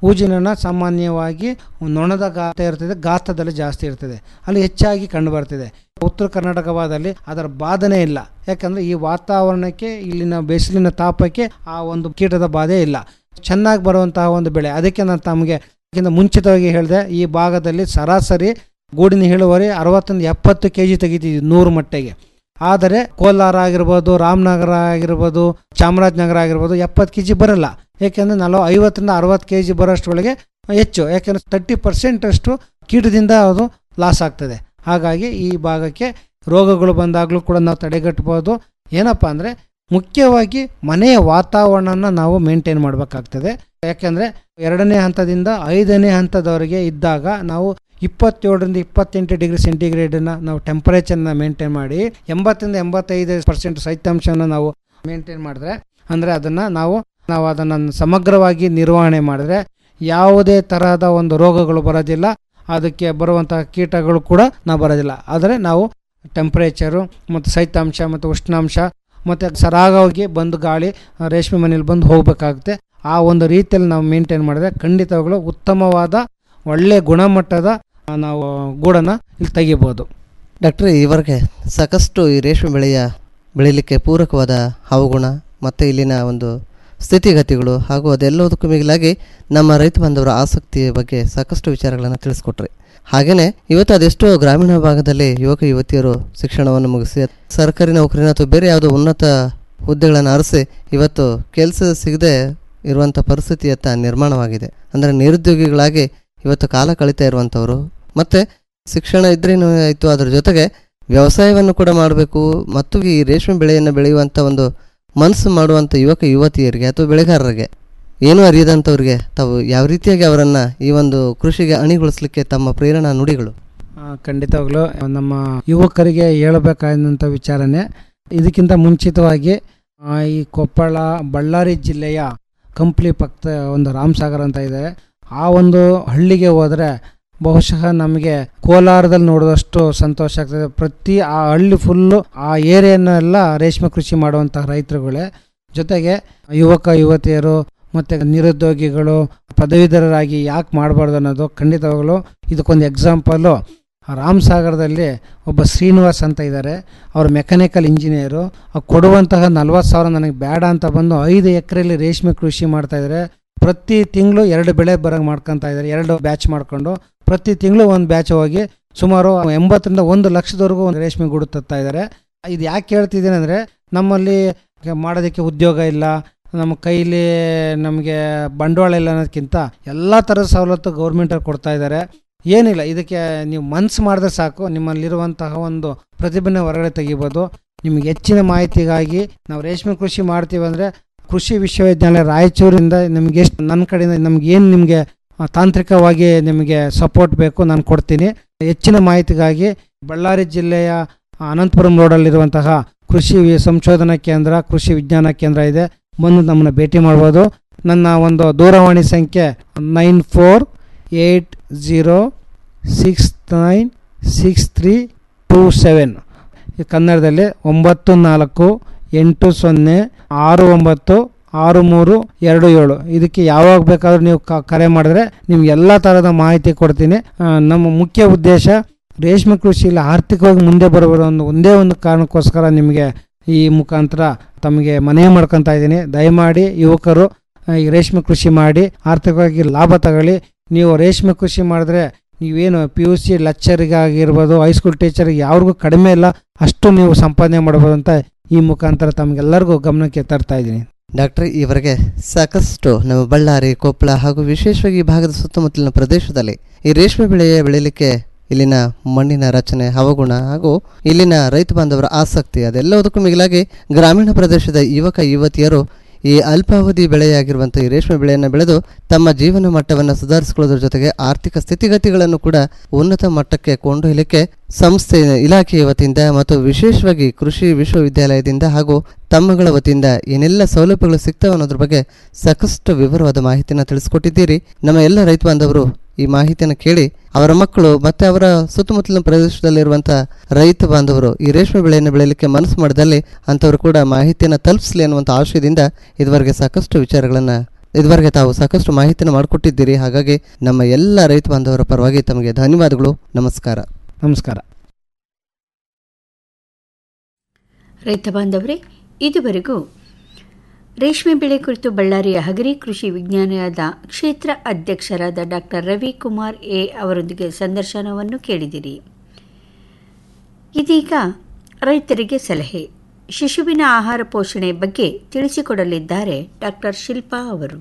ಊಜಿನ ಸಾಮಾನ್ಯವಾಗಿ ನೊಣದ ಗಾತ ಇರ್ತದೆ ಗಾತ್ರದಲ್ಲಿ ಜಾಸ್ತಿ ಇರ್ತದೆ ಅಲ್ಲಿ ಹೆಚ್ಚಾಗಿ ಕಂಡುಬರ್ತಿದೆ ಉತ್ತರ ಕರ್ನಾಟಕ ಭಾಗದಲ್ಲಿ ಅದರ ಬಾಧನೆ ಇಲ್ಲ ಯಾಕಂದರೆ ಈ ವಾತಾವರಣಕ್ಕೆ ಇಲ್ಲಿನ ಬಿಸಿಲಿನ ತಾಪಕ್ಕೆ ಆ ಒಂದು ಕೀಟದ ಬಾಧೆ ಇಲ್ಲ ಚೆನ್ನಾಗಿ ಬರುವಂತಹ ಒಂದು ಬೆಳೆ ಅದಕ್ಕೆ ನಾನು ತಮಗೆ ಅದಕ್ಕಿಂತ ಮುಂಚಿತವಾಗಿ ಹೇಳಿದೆ ಈ ಭಾಗದಲ್ಲಿ ಸರಾಸರಿ ಗೂಡಿನ ಇಳುವರಿ ಅರವತ್ತೊಂದು ಎಪ್ಪತ್ತು ಕೆ ಜಿ ತೆಗಿತಿದ್ವಿ ನೂರು ಮಟ್ಟಿಗೆ ಆದರೆ ಕೋಲಾರ ಆಗಿರ್ಬೋದು ರಾಮನಗರ ಆಗಿರ್ಬೋದು ಚಾಮರಾಜನಗರ ಆಗಿರ್ಬೋದು ಎಪ್ಪತ್ತು ಕೆ ಜಿ ಬರಲ್ಲ ಯಾಕೆಂದರೆ ನಲವ ಐವತ್ತರಿಂದ ಅರವತ್ತು ಕೆ ಜಿ ಬರೋಷ್ಟರೊಳಗೆ ಹೆಚ್ಚು ಯಾಕೆಂದರೆ ತರ್ಟಿ ಪರ್ಸೆಂಟಷ್ಟು ಕೀಟದಿಂದ ಅದು ಲಾಸ್ ಆಗ್ತದೆ ಹಾಗಾಗಿ ಈ ಭಾಗಕ್ಕೆ ರೋಗಗಳು ಬಂದಾಗಲೂ ಕೂಡ ನಾವು ತಡೆಗಟ್ಟಬಹುದು ಏನಪ್ಪ ಅಂದರೆ ಮುಖ್ಯವಾಗಿ ಮನೆಯ ವಾತಾವರಣನ ನಾವು ಮೇಂಟೈನ್ ಮಾಡಬೇಕಾಗ್ತದೆ ಯಾಕೆಂದರೆ ಎರಡನೇ ಹಂತದಿಂದ ಐದನೇ ಹಂತದವರೆಗೆ ಇದ್ದಾಗ ನಾವು ಇಪ್ಪತ್ತೇಳರಿಂದ ಇಪ್ಪತ್ತೆಂಟು ಡಿಗ್ರಿ ಸೆಂಟಿಗ್ರೇಡನ್ನು ನಾವು ಟೆಂಪರೇಚರ್ನ ಮೇಂಟೈನ್ ಮಾಡಿ ಎಂಬತ್ತರಿಂದ ಎಂಬತ್ತೈದು ಪರ್ಸೆಂಟ್ ಶೈತ್ಯಾಂಶವನ್ನು ನಾವು ಮೇಂಟೈನ್ ಮಾಡಿದ್ರೆ ಅಂದರೆ ಅದನ್ನು ನಾವು ನಾವು ಅದನ್ನು ಸಮಗ್ರವಾಗಿ ನಿರ್ವಹಣೆ ಮಾಡಿದ್ರೆ ಯಾವುದೇ ತರಹದ ಒಂದು ರೋಗಗಳು ಬರೋದಿಲ್ಲ ಅದಕ್ಕೆ ಬರುವಂತಹ ಕೀಟಗಳು ಕೂಡ ನಾವು ಬರೋದಿಲ್ಲ ಆದರೆ ನಾವು ಟೆಂಪ್ರೇಚರು ಮತ್ತು ಶೈತ್ಯಾಂಶ ಮತ್ತು ಉಷ್ಣಾಂಶ ಮತ್ತು ಸರಾಗವಾಗಿ ಬಂದು ಗಾಳಿ ಆ, ರೇಷ್ಮೆ ಮನೇಲಿ ಬಂದು ಹೋಗಬೇಕಾಗುತ್ತೆ ಆ ಒಂದು ರೀತಿಯಲ್ಲಿ ನಾವು ಮೇಂಟೈನ್ ಮಾಡಿದ್ರೆ ಖಂಡಿತವಾಗಲೂ ಉತ್ತಮವಾದ ಒಳ್ಳೆಯ ಗುಣಮಟ್ಟದ ಆ, ನಾವು ಗೂಡನ್ನು ಇಲ್ಲಿ ತೆಗಿಬೋದು ಡಾಕ್ಟ್ರೆ ಈವರೆಗೆ ಸಾಕಷ್ಟು ಈ ರೇಷ್ಮೆ ಬೆಳೆಯ ಬೆಳೀಲಿಕ್ಕೆ ಪೂರಕವಾದ ಹವಾಗುಣ ಮತ್ತು ಇಲ್ಲಿನ ಒಂದು ಸ್ಥಿತಿಗತಿಗಳು ಹಾಗೂ ಅದೆಲ್ಲದಕ್ಕೂ ಮಿಗಿಲಾಗಿ ನಮ್ಮ ರೈತ ಬಾಂಧವರ ಆಸಕ್ತಿಯ ಬಗ್ಗೆ ಸಾಕಷ್ಟು ವಿಚಾರಗಳನ್ನು ತಿಳಿಸ್ಕೊಟ್ರಿ ಹಾಗೆಯೇ ಇವತ್ತು ಅದೆಷ್ಟೋ ಗ್ರಾಮೀಣ ಭಾಗದಲ್ಲಿ ಯುವಕ ಯುವತಿಯರು ಶಿಕ್ಷಣವನ್ನು ಮುಗಿಸಿ ಸರ್ಕಾರಿ ನೌಕರಿನ ಅಥವಾ ಬೇರೆ ಯಾವುದೋ ಉನ್ನತ ಹುದ್ದೆಗಳನ್ನು ಅರಸಿ ಇವತ್ತು ಕೆಲಸ ಸಿಗದೆ ಇರುವಂಥ ಪರಿಸ್ಥಿತಿಯತ್ತ ನಿರ್ಮಾಣವಾಗಿದೆ ಅಂದರೆ ನಿರುದ್ಯೋಗಿಗಳಾಗಿ ಇವತ್ತು ಕಾಲ ಕಳೀತಾ ಇರುವಂಥವರು ಮತ್ತು ಶಿಕ್ಷಣ ಇದ್ರೇನು ಆಯಿತು ಅದ್ರ ಜೊತೆಗೆ ವ್ಯವಸಾಯವನ್ನು ಕೂಡ ಮಾಡಬೇಕು ಮತ್ತು ಈ ರೇಷ್ಮೆ ಬೆಳೆಯನ್ನು ಬೆಳೆಯುವಂಥ ಒಂದು ಮನಸ್ಸು ಮಾಡುವಂಥ ಯುವಕ ಯುವತಿಯರಿಗೆ ಅಥವಾ ಬೆಳೆಗಾರರಿಗೆ ಏನೂ ಅರಿಯದಂಥವ್ರಿಗೆ ತಾವು ಯಾವ ರೀತಿಯಾಗಿ ಅವರನ್ನು ಈ ಒಂದು ಕೃಷಿಗೆ ಅಣಿಗೊಳಿಸಲಿಕ್ಕೆ ತಮ್ಮ ಪ್ರೇರಣಾ ನುಡಿಗಳು ಆ, ಖಂಡಿತವಾಗ್ಲೂ ನಮ್ಮ ಯುವಕರಿಗೆ ಹೇಳಬೇಕಾದಂಥ ವಿಚಾರನೆ ಇದಕ್ಕಿಂತ ಮುಂಚಿತವಾಗಿ ಆ, ಈ ಕೊಪ್ಪಳ ಬಳ್ಳಾರಿ ಜಿಲ್ಲೆಯ ಕಂಪ್ಲಿ ಪಕ್ಕ ಒಂದು ರಾಮಸಾಗರ್ ಅಂತ ಇದೆ ಆ ಒಂದು ಹಳ್ಳಿಗೆ ಹೋದರೆ ಬಹುಶಃ ನಮಗೆ ಕೋಲಾರದಲ್ಲಿ ನೋಡಿದಷ್ಟು ಸಂತೋಷ ಆಗ್ತದೆ ಪ್ರತಿ ಆ ಹಳ್ಳಿ ಫುಲ್ಲು ಆ ಏರಿಯಾನೆಲ್ಲ ರೇಷ್ಮೆ ಕೃಷಿ ಮಾಡುವಂತಹ ರೈತರುಗಳೇ ಜೊತೆಗೆ ಯುವಕ ಯುವತಿಯರು ಮತ್ತು ನಿರುದ್ಯೋಗಿಗಳು ಪದವೀಧರರಾಗಿ ಯಾಕೆ ಮಾಡಬಾರ್ದು ಅನ್ನೋದು ಖಂಡಿತವಾಗಲೂ ಇದಕ್ಕೊಂದು ಎಕ್ಸಾಂಪಲ್ಲು ರಾಮಸಾಗರದಲ್ಲಿ ಒಬ್ಬ ಶ್ರೀನಿವಾಸ್ ಅಂತ ಇದ್ದಾರೆ ಅವರು ಮೆಕ್ಯಾನಿಕಲ್ ಇಂಜಿನಿಯರು ಅವ್ರು ಕೊಡುವಂತಹ ನಲ್ವತ್ತು ಸಾವಿರ ನನಗೆ ಬೇಡ ಅಂತ ಬಂದು ಐದು ಎಕರೆಯಲ್ಲಿ ರೇಷ್ಮೆ ಕೃಷಿ ಮಾಡ್ತಾ ಇದ್ದಾರೆ ಪ್ರತಿ ತಿಂಗಳು ಎರಡು ಬೆಳೆ ಬರಂಗೆ ಮಾಡ್ಕೊತಾ ಇದ್ದಾರೆ ಎರಡು ಬ್ಯಾಚ್ ಮಾಡ್ಕೊಂಡು ಪ್ರತಿ ತಿಂಗಳು ಒಂದು ಬ್ಯಾಚ್ ಹೋಗಿ ಸುಮಾರು ಎಂಬತ್ತರಿಂದ ಒಂದು ಲಕ್ಷದವರೆಗೂ ಒಂದು ರೇಷ್ಮೆ ಗೂಡು ತತ್ತಾ ಇದ್ದಾರೆ ಇದು ಯಾಕೆ ಹೇಳ್ತಿದ್ದೀನಿ ಅಂದರೆ ನಮ್ಮಲ್ಲಿ ಮಾಡೋದಕ್ಕೆ ಉದ್ಯೋಗ ಇಲ್ಲ ನಮ್ಮ ಕೈಲಿ ನಮಗೆ ಬಂಡವಾಳ ಇಲ್ಲ ಅನ್ನೋದಕ್ಕಿಂತ ಎಲ್ಲ ಥರದ ಸವಲತ್ತು ಗೌರ್ಮೆಂಟಲ್ಲಿ ಕೊಡ್ತಾ ಇದ್ದಾರೆ ಏನಿಲ್ಲ ಇದಕ್ಕೆ ನೀವು ಮನ್ಸು ಮಾಡಿದ್ರೆ ಸಾಕು ನಿಮ್ಮಲ್ಲಿರುವಂತಹ ಒಂದು ಪ್ರತಿಭೆನ ಹೊರಗಡೆ ತೆಗಿಬೋದು ನಿಮ್ಗೆ ಹೆಚ್ಚಿನ ಮಾಹಿತಿಗಾಗಿ ನಾವು ರೇಷ್ಮೆ ಕೃಷಿ ಮಾಡ್ತೀವಿ ಅಂದರೆ ಕೃಷಿ ವಿಶ್ವವಿದ್ಯಾಲಯ ರಾಯಚೂರಿಂದ ನಿಮ್ಗೆ ಎಷ್ಟು ನನ್ನ ಕಡೆಯಿಂದ ನಮ್ಗೆ ಏನು ನಿಮಗೆ ತಾಂತ್ರಿಕವಾಗಿ ನಿಮಗೆ ಸಪೋರ್ಟ್ ಬೇಕು ನಾನು ಕೊಡ್ತೀನಿ ಹೆಚ್ಚಿನ ಮಾಹಿತಿಗಾಗಿ ಬಳ್ಳಾರಿ ಜಿಲ್ಲೆಯ ಅನಂತಪುರಂ ರೋಡಲ್ಲಿರುವಂತಹ ಕೃಷಿ ವಿ- ಸಂಶೋಧನಾ ಕೇಂದ್ರ ಕೃಷಿ ವಿಜ್ಞಾನ ಕೇಂದ್ರ ಇದೆ ಬಂದು ನಮ್ಮನ್ನು ಭೇಟಿ ಮಾಡ್ಬೋದು ನನ್ನ ಒಂದು ದೂರವಾಣಿ ಸಂಖ್ಯೆ nine four eight zero six nine six three two seven ಈ ಕನ್ನಡದಲ್ಲಿ ಒಂಬತ್ತು ನಾಲ್ಕು ಎಂಟು ಸೊನ್ನೆ ಆರು ಒಂಬತ್ತು ಆರು ಮೂರು ಎರಡು ಏಳು ಇದಕ್ಕೆ ಯಾವಾಗ ಬೇಕಾದರೂ ನೀವು ಕ- ಕರೆ ಮಾಡಿದ್ರೆ ನಿಮ್ಗೆ ಎಲ್ಲ ಥರದ ಮಾಹಿತಿ ಕೊಡ್ತೀನಿ ಆ, ನಮ್ಮ ಮುಖ್ಯ ಉದ್ದೇಶ ರೇಷ್ಮೆ ಕೃಷಿಯಲ್ಲಿ ಆರ್ಥಿಕವಾಗಿ ಮುಂದೆ ಬರಬರೋ ಒಂದು ಒಂದೇ ಒಂದು ಕಾರಣಕ್ಕೋಸ್ಕರ ನಿಮಗೆ ಈ ಮುಖಾಂತರ ತಮಗೆ ಮನವಿ ಮಾಡ್ಕೊತಾ ಇದ್ದೀನಿ ದಯಮಾಡಿ ಯುವಕರು ಆ, ಈ ರೇಷ್ಮೆ ಕೃಷಿ ಮಾಡಿ ಆರ್ಥಿಕವಾಗಿ ಲಾಭ ತಗೊಳ್ಳಿ ನೀವು ರೇಷ್ಮೆ ಕೃಷಿ ಮಾಡಿದ್ರೆ ನೀವೇನು ಪಿ ಯು ಸಿ ಲೆಕ್ಚರಿಗೆ ಆಗಿರ್ಬೋದು ಹೈಸ್ಕೂಲ್ ಟೀಚರ್ಗೆ ಯಾರಿಗೂ ಕಡಿಮೆ ಇಲ್ಲ ಅಷ್ಟು ನೀವು ಸಂಪಾದನೆ ಮಾಡ್ಬೋದು ಅಂತ ಈ ಮುಖಾಂತರ ತಮಗೆಲ್ಲರಿಗೂ ಗಮನಕ್ಕೆ ತರ್ತಾ ಇದ್ದೀನಿ ಡಾಕ್ಟರ್ ಈವರೆಗೆ ಸಾಕಷ್ಟು ನಮ್ಮ ಬಳ್ಳಾರಿ ಕೊಪ್ಪಳ ಹಾಗೂ ವಿಶೇಷವಾಗಿ ಈ ಭಾಗದ ಸುತ್ತಮುತ್ತಲಿನ ಪ್ರದೇಶದಲ್ಲಿ ಈ ರೇಷ್ಮೆ ಬೆಳೆಯ ಬೆಳೆಯಲಿಕ್ಕೆ ಇಲ್ಲಿನ ಮಣ್ಣಿನ ರಚನೆ ಹವಗುಣ ಹಾಗೂ ಇಲ್ಲಿನ ರೈತ ಬಾಂಧವರ ಆಸಕ್ತಿ ಅದೆಲ್ಲದಕ್ಕೂ ಮಿಗಿಲಾಗಿ ಗ್ರಾಮೀಣ ಪ್ರದೇಶದ ಯುವಕ ಯುವತಿಯರು ಈ ಅಲ್ಪಾವಧಿ ಬೆಳೆಯಾಗಿರುವಂಥ ಈ ರೇಷ್ಮೆ ಬೆಳೆಯನ್ನು ಬೆಳೆದು ತಮ್ಮ ಜೀವನ ಮಟ್ಟವನ್ನು ಸುಧಾರಿಸಿಕೊಳ್ಳೋದ್ರ ಜೊತೆಗೆ ಆರ್ಥಿಕ ಸ್ಥಿತಿಗತಿಗಳನ್ನು ಕೂಡ ಉನ್ನತ ಮಟ್ಟಕ್ಕೆ ಕೊಂಡೊಯ್ಯಲಿಕ್ಕೆ ಸಂಸ್ಥೆ ಇಲಾಖೆಯ ವತಿಯಿಂದ ಮತ್ತು ವಿಶೇಷವಾಗಿ ಕೃಷಿ ವಿಶ್ವವಿದ್ಯಾಲಯದಿಂದ ಹಾಗೂ ತಮ್ಮಗಳ ವತಿಯಿಂದ ಏನೆಲ್ಲ ಸೌಲಭ್ಯಗಳು ಸಿಗ್ತವೆ ಅನ್ನೋದ್ರ ಬಗ್ಗೆ ಸಾಕಷ್ಟು ವಿವರವಾದ ಮಾಹಿತಿಯನ್ನು ತಿಳಿಸ್ಕೊಟ್ಟಿದ್ದೀರಿ ನಮ್ಮ ಎಲ್ಲ ರೈತ ಬಾಂಧವರು ಈ ಮಾಹಿತಿಯನ್ನು ಕೇಳಿ ಅವರ ಮಕ್ಕಳು ಮತ್ತೆ ಅವರ ಸುತ್ತಮುತ್ತಲಿನ ಪ್ರದೇಶದಲ್ಲಿರುವಂಥ ರೈತ ಬಾಂಧವರು ಈ ರೇಷ್ಮೆ ಬೆಳೆಯನ್ನು ಬೆಳೆಯಲಿಕ್ಕೆ ಮನಸ್ಸು ಮಾಡಿದಲ್ಲಿ ಅಂಥವರು ಕೂಡ ಮಾಹಿತಿಯನ್ನು ತಲುಪಿಸಲಿ ಅನ್ನುವಂಥ ಆಶಯದಿಂದ ಇದುವರೆಗೆ ಸಾಕಷ್ಟು ವಿಚಾರಗಳನ್ನು ಇದುವರೆಗೆ ತಾವು ಸಾಕಷ್ಟು ಮಾಹಿತಿಯನ್ನು ಮಾಡಿಕೊಟ್ಟಿದ್ದೀರಿ ಹಾಗಾಗಿ ನಮ್ಮ ಎಲ್ಲ ರೈತ ಬಾಂಧವರ ಪರವಾಗಿ ತಮಗೆ ಧನ್ಯವಾದಗಳು ನಮಸ್ಕಾರ ನಮಸ್ಕಾರ ರೈತ ಬಾಂಧವರೇ ಇದುವರೆಗೂ ರೇಷ್ಮೆ ಬೆಳೆ ಕುರಿತು ಬಳ್ಳಾರಿಯ ಹಗರಿ ಕೃಷಿ ವಿಜ್ಞಾನದ ಕ್ಷೇತ್ರ ಅಧ್ಯಕ್ಷರಾದ ಡಾಕ್ಟರ್ ರವಿಕುಮಾರ್ ಎ ಅವರೊಂದಿಗೆ ಸಂದರ್ಶನವನ್ನು ಕೇಳಿದಿರಿ ಇದೀಗ ರೈತರಿಗೆ ಸಲಹೆ ಶಿಶುವಿನ ಆಹಾರ ಪೋಷಣೆ ಬಗ್ಗೆ ತಿಳಿಸಿಕೊಡಲಿದ್ದಾರೆ ಡಾಕ್ಟರ್ ಶಿಲ್ಪಾ ಅವರು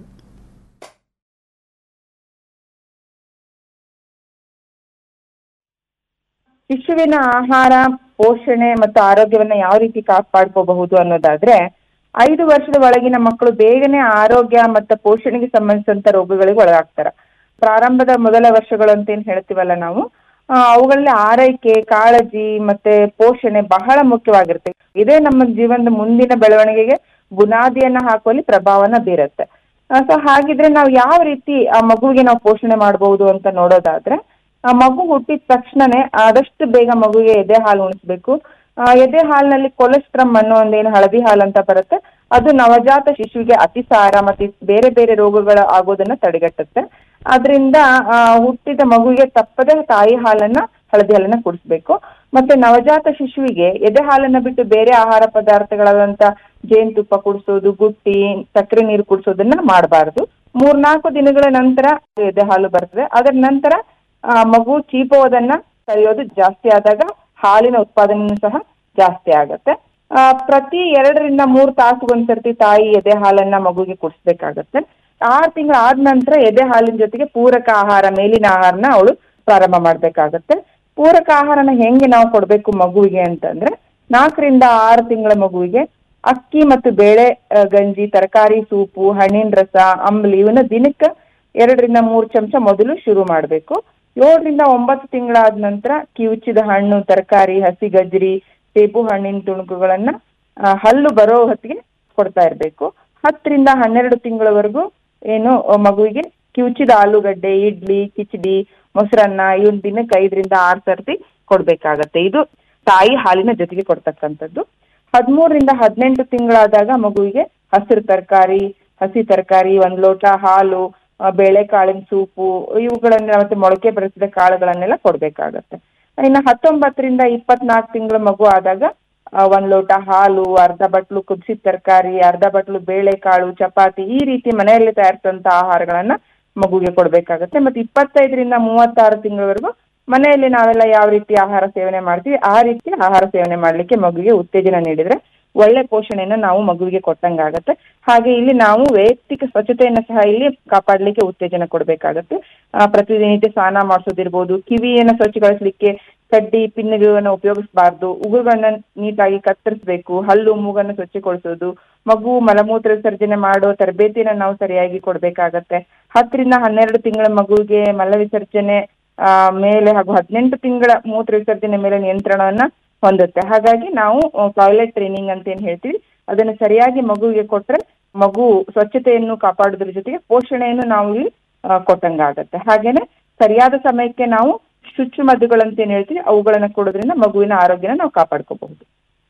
ಶಿಶುವಿನ ಆಹಾರ ಪೋಷಣೆ ಮತ್ತು ಆರೋಗ್ಯವನ್ನ ಯಾವ ರೀತಿ ಕಾಪಾಡ್ಕೋಬಹುದು ಅನ್ನೋದಾದ್ರೆ ಐದು ವರ್ಷದ ಒಳಗಿನ ಮಕ್ಕಳು ಬೇಗನೆ ಆರೋಗ್ಯ ಮತ್ತು ಪೋಷಣೆಗೆ ಸಂಬಂಧಿಸಿದಂತ ರೋಗಗಳಿಗೆ ಒಳಗಾಗ್ತಾರೆ ಪ್ರಾರಂಭದ ಮೊದಲ ವರ್ಷಗಳು ಅಂತ ಏನ್ ಹೇಳ್ತೀವಲ್ಲ ನಾವು ಆ, ಅವುಗಳಲ್ಲಿ ಆರೈಕೆ ಕಾಳಜಿ ಮತ್ತೆ ಪೋಷಣೆ ಬಹಳ ಮುಖ್ಯವಾಗಿರುತ್ತೆ ಇದೇ ನಮ್ಮ ಜೀವನದ ಮುಂದಿನ ಬೆಳವಣಿಗೆಗೆ ಬುನಾದಿಯನ್ನ ಹಾಕುವಲ್ಲಿ ಪ್ರಭಾವನ ಬೀರುತ್ತೆ ಸೊ ಹಾಗಿದ್ರೆ ನಾವು ಯಾವ ರೀತಿ ಆ ಮಗುವಿಗೆ ನಾವು ಪೋಷಣೆ ಮಾಡಬಹುದು ಅಂತ ನೋಡೋದಾದ್ರೆ ಆ ಮಗು ಹುಟ್ಟಿದ ತಕ್ಷಣನೇ ಆದಷ್ಟು ಬೇಗ ಮಗುವಿಗೆ ಎದೆ ಹಾಲು ಉಣಿಸ್ಬೇಕು ಆ, ಎದೆ ಹಾಲಿನಲ್ಲಿ ಕೊಲೆಸ್ಟ್ರಮ್ ಅನ್ನೋ ಒಂದೇನು ಹಳದಿ ಹಾಲು ಅಂತ ಬರುತ್ತೆ ಅದು ನವಜಾತ ಶಿಶುವಿಗೆ ಅತಿಸಾರ ಮತ್ತೆ ಬೇರೆ ಬೇರೆ ರೋಗಗಳು ಆಗೋದನ್ನ ತಡೆಗಟ್ಟುತ್ತೆ ಅದರಿಂದ ಹುಟ್ಟಿದ ಮಗುವಿಗೆ ತಪ್ಪದೆ ತಾಯಿ ಹಾಲನ್ನ ಹಳದಿ ಹಾಲನ್ನ ಕುಡಿಸ್ಬೇಕು ಮತ್ತೆ ನವಜಾತ ಶಿಶುವಿಗೆ ಎದೆ ಹಾಲನ್ನ ಬಿಟ್ಟು ಬೇರೆ ಆಹಾರ ಪದಾರ್ಥಗಳಾದಂತ ಜೇನುತುಪ್ಪ ಕುಡಿಸೋದು ಗುಟ್ಟಿ ಸಕ್ಕರೆ ನೀರು ಕುಡಿಸೋದನ್ನ ಮಾಡಬಾರ್ದು ಮೂರ್ನಾಲ್ಕು ದಿನಗಳ ನಂತರ ಎದೆ ಹಾಲು ಬರ್ತದೆ ಅದರ ನಂತರ ಆ, ಮಗು ಚೀಪೋದನ್ನ ಕರೆಯೋದು ಜಾಸ್ತಿ ಆದಾಗ ಹಾಲಿನ ಉತ್ಪಾದನೆಯೂ ಸಹ ಜಾಸ್ತಿ ಆಗತ್ತೆ ಆ, ಪ್ರತಿ ಎರಡರಿಂದ ಮೂರು ತಾಸುಗೊಂದ್ಸರ್ತಿ ತಾಯಿ ಎದೆ ಹಾಲನ್ನ ಮಗುಗೆ ಕುಡಿಸ್ಬೇಕಾಗತ್ತೆ ಆರು ತಿಂಗಳು ಆದ ನಂತರ ಎದೆ ಹಾಲಿನ ಜೊತೆಗೆ ಪೂರಕ ಆಹಾರ ಮೇಲಿನ ಆಹಾರನ ಅವಳು ಪ್ರಾರಂಭ ಮಾಡ್ಬೇಕಾಗತ್ತೆ ಪೂರಕ ಆಹಾರನ ಹೆಂಗೆ ನಾವು ಕೊಡ್ಬೇಕು ಮಗುವಿಗೆ ಅಂತಂದ್ರೆ ನಾಲ್ಕರಿಂದ ಆರು ತಿಂಗಳ ಮಗುವಿಗೆ ಅಕ್ಕಿ ಮತ್ತು ಬೇಳೆ ಆ, ಗಂಜಿ ತರಕಾರಿ ಸೂಪು ಹಣ್ಣಿನ ರಸ ಅಂಬ್ಲಿ ಇವನ್ನ ದಿನಕ್ಕೆ ಎರಡರಿಂದ ಮೂರು ಚಮಚ ಮೊದಲು ಶುರು ಮಾಡಬೇಕು ಏಳರಿಂದ ಒಂಬತ್ತು ತಿಂಗಳಾದ ನಂತರ ಕಿವುಚಿದ ಹಣ್ಣು ತರಕಾರಿ ಹಸಿ ಗಜ್ರಿ ಸೇಬು ಹಣ್ಣಿನ ತುಣುಕುಗಳನ್ನ ಆ, ಹಲ್ಲು ಬರೋ ಹೊತ್ತಿಗೆ ಕೊಡ್ತಾ ಇರಬೇಕು ಹತ್ತರಿಂದ ಹನ್ನೆರಡು ತಿಂಗಳವರೆಗೂ ಏನು ಆ, ಮಗುವಿಗೆ ಕಿವುಚಿದ ಆಲೂಗಡ್ಡೆ ಇಡ್ಲಿ ಕಿಚಡಿ ಮೊಸರನ್ನ ಇವನ್ ದಿನಕ್ಕೆ ಐದರಿಂದ ಆರು ಸರ್ತಿ ಕೊಡ್ಬೇಕಾಗತ್ತೆ ಇದು ತಾಯಿ ಹಾಲಿನ ಜೊತೆಗೆ ಕೊಡ್ತಕ್ಕಂಥದ್ದು ಹದಿಮೂರರಿಂದ ಹದಿನೆಂಟು ತಿಂಗಳಾದಾಗ ಮಗುವಿಗೆ ಹಸಿರು ತರಕಾರಿ ಹಸಿ ತರಕಾರಿ ಒಂದ್ ಲೋಟ ಹಾಲು ಆ, ಬೇಳೆಕಾಳಿನ ಸೂಪು ಇವುಗಳನ್ನ ಮತ್ತೆ ಮೊಳಕೆ ಬರಿಸಿದ ಕಾಳುಗಳನ್ನೆಲ್ಲ ಕೊಡ್ಬೇಕಾಗತ್ತೆ ಇನ್ನು ಹತ್ತೊಂಬತ್ತರಿಂದ ಇಪ್ಪತ್ನಾಲ್ಕು ತಿಂಗಳ ಮಗು ಆದಾಗ ಆ, ಒಂದ್ ಲೋಟ ಹಾಲು ಅರ್ಧ ಬಟ್ಲು ಕುದಿಸಿದ ತರಕಾರಿ ಅರ್ಧ ಬಟ್ಲು ಬೇಳೆಕಾಳು ಚಪಾತಿ ಈ ರೀತಿ ಮನೆಯಲ್ಲಿ ತಯಾರಿಸಿದಂತ ಆಹಾರಗಳನ್ನ ಮಗುಗೆ ಕೊಡ್ಬೇಕಾಗತ್ತೆ ಮತ್ತೆ ಇಪ್ಪತ್ತೈದರಿಂದ ಮೂವತ್ತಾರು ತಿಂಗಳವರೆಗೂ ಮನೆಯಲ್ಲಿ ನಾವೆಲ್ಲ ಯಾವ ರೀತಿ ಆಹಾರ ಸೇವನೆ ಮಾಡ್ತೀವಿ ಆ ರೀತಿ ಆಹಾರ ಸೇವನೆ ಮಾಡ್ಲಿಕ್ಕೆ ಮಗುವಿಗೆ ಉತ್ತೇಜನ ನೀಡಿದ್ರೆ ಒಳ್ಳೆ ಪೋಷಣೆಯನ್ನ ನಾವು ಮಗುವಿಗೆ ಕೊಟ್ಟಂಗಾಗತ್ತೆ ಹಾಗೆ ಇಲ್ಲಿ ನಾವು ವೈಯಕ್ತಿಕ ಸ್ವಚ್ಛತೆಯನ್ನ ಸಹ ಇಲ್ಲಿ ಕಾಪಾಡ್ಲಿಕ್ಕೆ ಉತ್ತೇಜನ ಕೊಡ್ಬೇಕಾಗತ್ತೆ ಆ, ಪ್ರತಿನಿತ್ಯ ಸ್ನಾನ ಮಾಡಿಸೋದಿರ್ಬೋದು ಕಿವಿಯನ್ನ ಸ್ವಚ್ಛಗೊಳಿಸ್ಲಿಕ್ಕೆ ಕಡ್ಡಿ ಪಿನ್ನುಗಳನ್ನ ಉಪಯೋಗಿಸಬಾರ್ದು ಉಗುರುಗಳನ್ನ ನೀಟಾಗಿ ಕತ್ತರಿಸಬೇಕು ಹಲ್ಲು ಮೂಗನ್ನು ಸ್ವಚ್ಛಗೊಳಿಸೋದು ಮಗು ಮಲಮೂತ್ರ ವಿಸರ್ಜನೆ ಮಾಡೋ ತರಬೇತಿನ ನಾವು ಸರಿಯಾಗಿ ಕೊಡ್ಬೇಕಾಗತ್ತೆ ಹತ್ತರಿಂದ ಹನ್ನೆರಡು ತಿಂಗಳ ಮಗುವಿಗೆ ಮಲ ವಿಸರ್ಜನೆ ಆ, ಮೇಲೆ ಹಾಗೂ ಹದಿನೆಂಟು ತಿಂಗಳ ಮೂತ್ರ ವಿಸರ್ಜನೆ ಮೇಲೆ ನಿಯಂತ್ರಣವನ್ನ ಹೊಂದುತ್ತೆ ಹಾಗಾಗಿ ನಾವು ಟಾಯ್ಲೆಟ್ ಟ್ರೈನಿಂಗ್ ಅಂತ ಏನ್ ಹೇಳ್ತೀವಿ ಅದನ್ನು ಸರಿಯಾಗಿ ಮಗುವಿಗೆ ಕೊಟ್ರೆ ಮಗು ಸ್ವಚ್ಛತೆಯನ್ನು ಕಾಪಾಡೋದ್ರ ಜೊತೆಗೆ ಪೋಷಣೆಯನ್ನು ನಾವು ಇಲ್ಲಿ ಆ, ಕೊಟ್ಟಂಗಾಗತ್ತೆ ಹಾಗೇನೆ ಸರಿಯಾದ ಸಮಯಕ್ಕೆ ನಾವು ಚುಚ್ಚುಮದ್ದುಗಳಂತ ಏನ್ ಹೇಳ್ತೀವಿ ಅವುಗಳನ್ನ ಕೊಡೋದ್ರಿಂದ ಮಗುವಿನ ಆರೋಗ್ಯನ ನಾವು ಕಾಪಾಡ್ಕೋಬಹುದು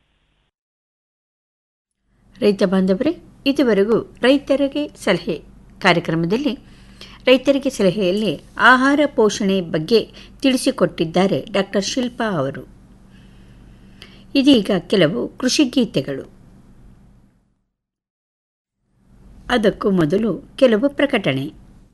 ರೈತ ಬಾಂಧವರೇ ಇದುವರೆಗೂ ರೈತರಿಗೆ ಸಲಹೆ ಕಾರ್ಯಕ್ರಮದಲ್ಲಿ ರೈತರಿಗೆ ಸಲಹೆಯಲ್ಲಿ ಆಹಾರ ಪೋಷಣೆ ಬಗ್ಗೆ ತಿಳಿಸಿಕೊಟ್ಟಿದ್ದಾರೆ ಡಾಕ್ಟರ್ ಶಿಲ್ಪಾ ಅವರು ಇದೀಗ ಕೆಲವು ಕೃಷಿ ಗೀತೆಗಳು ಅದಕ್ಕೂ ಮೊದಲು ಕೆಲವು ಪ್ರಕಟಣೆ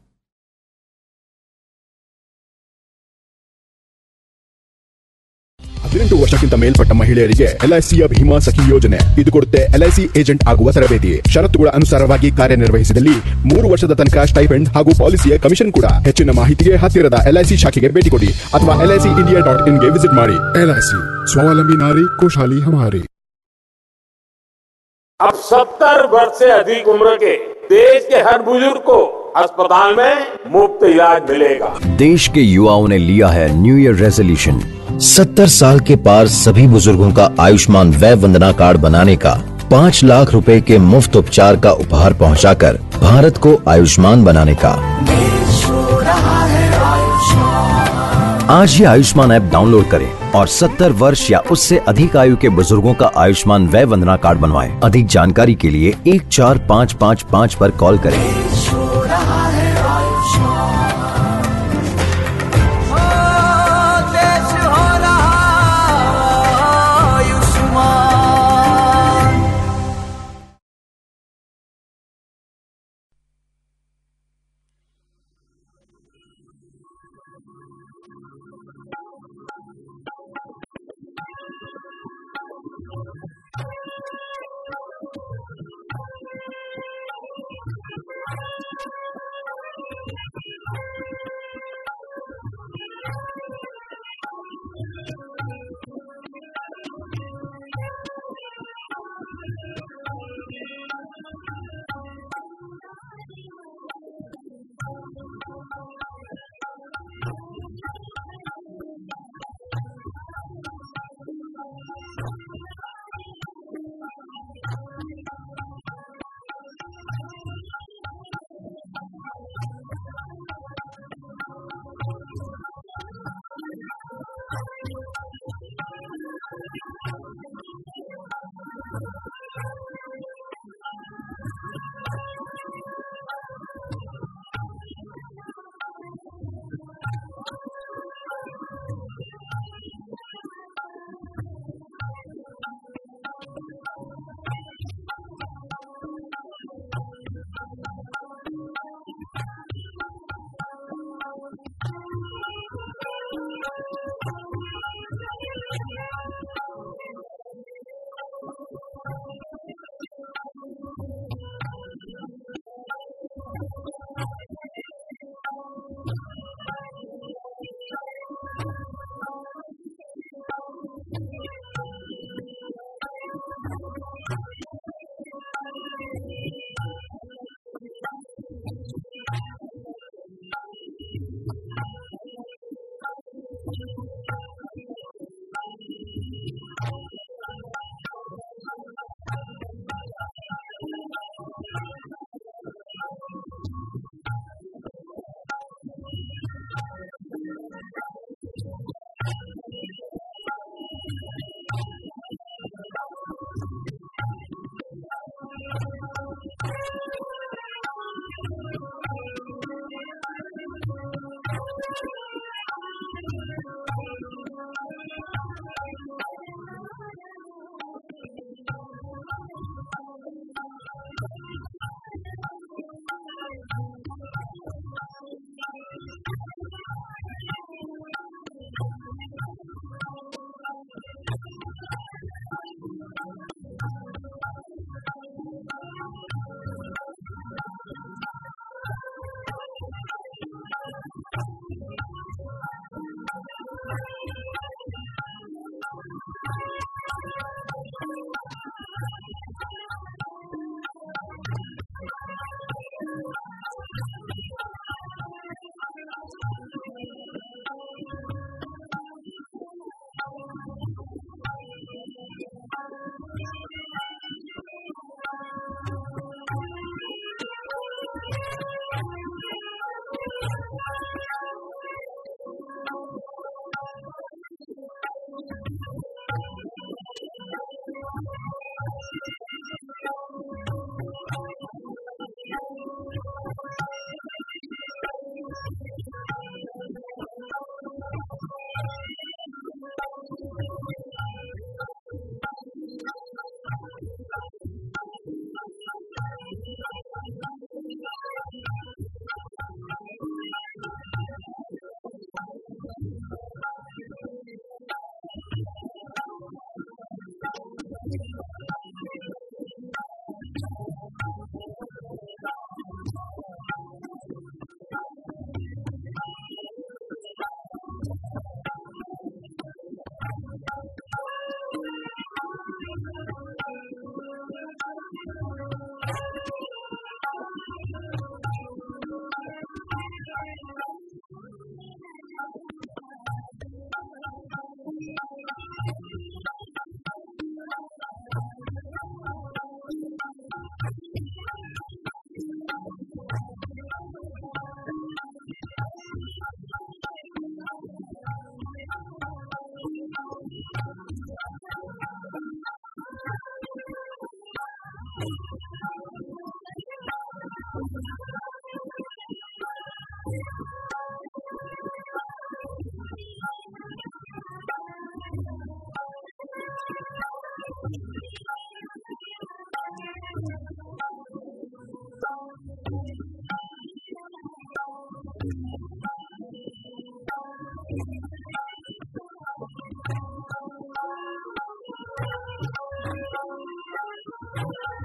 ಹದಿನೆಂಟು ವರ್ಷಕ್ಕಿಂತ ಮೇಲ್ಪಟ್ಟ ಮಹಿಳೆಯರಿಗೆ ಎಲ್ಐಸಿಯ ಭೀಮಾ ಸಖಿ ಯೋಜನೆ ಇದು ಕೊಡುತ್ತೆ ಎಲ್ಐಸಿ ಏಜೆಂಟ್ ಆಗುವ ತರಬೇತಿ ಷರತ್ತುಗಳ ಅನುಸಾರವಾಗಿ ಕಾರ್ಯನಿರ್ವಹಿಸಿದಲ್ಲಿ ಮೂರು ವರ್ಷದ ತನಕ ಸ್ಟೈಪೆಂಡ್ ಹಾಗೂ ಪಾಲಿಸಿಯ ಕಮಿಷನ್ ಕೂಡ ಹೆಚ್ಚಿನ ಮಾಹಿತಿಗೆ ಹತ್ತಿರದ ಎಲ್ಐಸಿ ಶಾಖೆಗೆ ಭೇಟಿ ಕೊಡಿ ಅಥವಾ ಎಲ್ಐಸಿ ಇಂಡಿಯಾ ಡಾಟ್ ಇನ್ಗೆ ವಿಸಿಟ್ ಮಾಡಿ ಎಲ್ಐಸಿ ಸ್ವಾವಲಂಬಿ ನಾರಿ ಖುಷಹಾಲಿ ಹಮಾರಿ अब सत्तर वर्ष से अधिक उम्र के देश के हर बुजुर्ग को अस्पताल में मुफ्त इलाज मिलेगा देश के युवाओं ने लिया है न्यू ईयर रेजोल्यूशन सत्तर साल के पार सभी बुजुर्गों का आयुष्मान वय वंदना कार्ड बनाने का पाँच लाख रुपए के मुफ्त उपचार का उपहार पहुंचाकर भारत को आयुष्मान बनाने का आज ही आयुष्मान ऐप डाउनलोड करें और 70 वर्ष या उससे अधिक आयु के बुजुर्गों का आयुष्मान वय वंदना कार्ड बनवाएं। अधिक जानकारी के लिए एक चार पाँच पाँच पाँच पर कॉल करें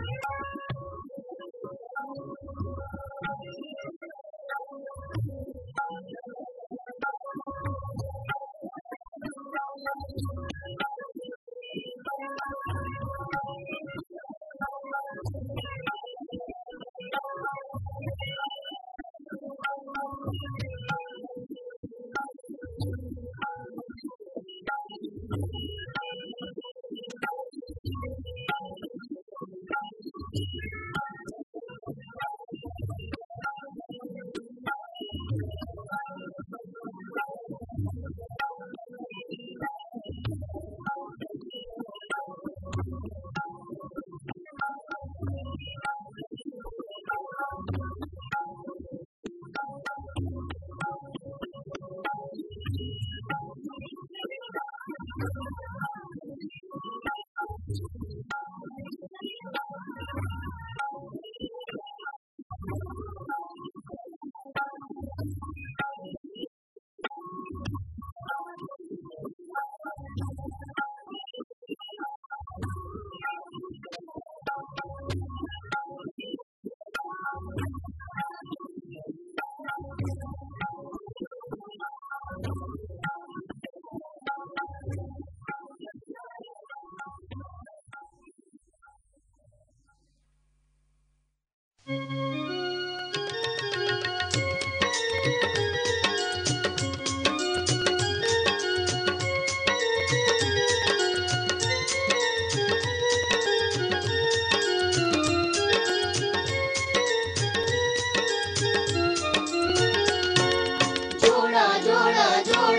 ಜೋಳ ಜೋಳ ಜೋಳ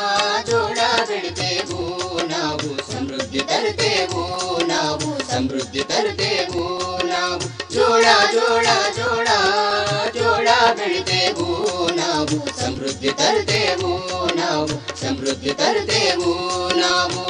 ಜೋಳ ಬೆಳಿತೇವು ನಾವು ಸಮೃದ್ಧಿ ತರುತ್ತೇವು ನಾವು ಸಮೃದ್ಧಿ ತರುತ್ತೇವು ನಾವು ಜೋಳ ಜೋಳ ಜೋಳ ಜೋಳ ಬೆಳಿತೇವು ನಾವು ಸಮೃದ್ಧಿ ತರುತ್ತೇವು ನಾವು ಸಮೃದ್ಧಿ ತರುತ್ತೇವು ನಾವು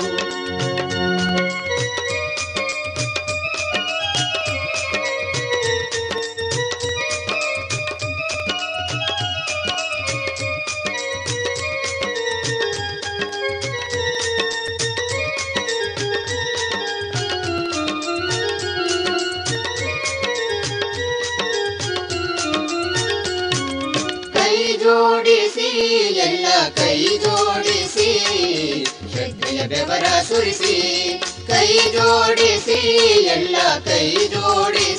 ಕೈ ಜೋಡಿಸಿ ಎಲ್ಲ ಕೈ ಜೋಡಿಸಿ ಶ್ರದ್ಧೆಯ ಬೆವರ ಸುರಿಸಿ ಕೈ ಜೋಡಿಸಿ ಎಲ್ಲ ಕೈ ಜೋಡಿಸಿ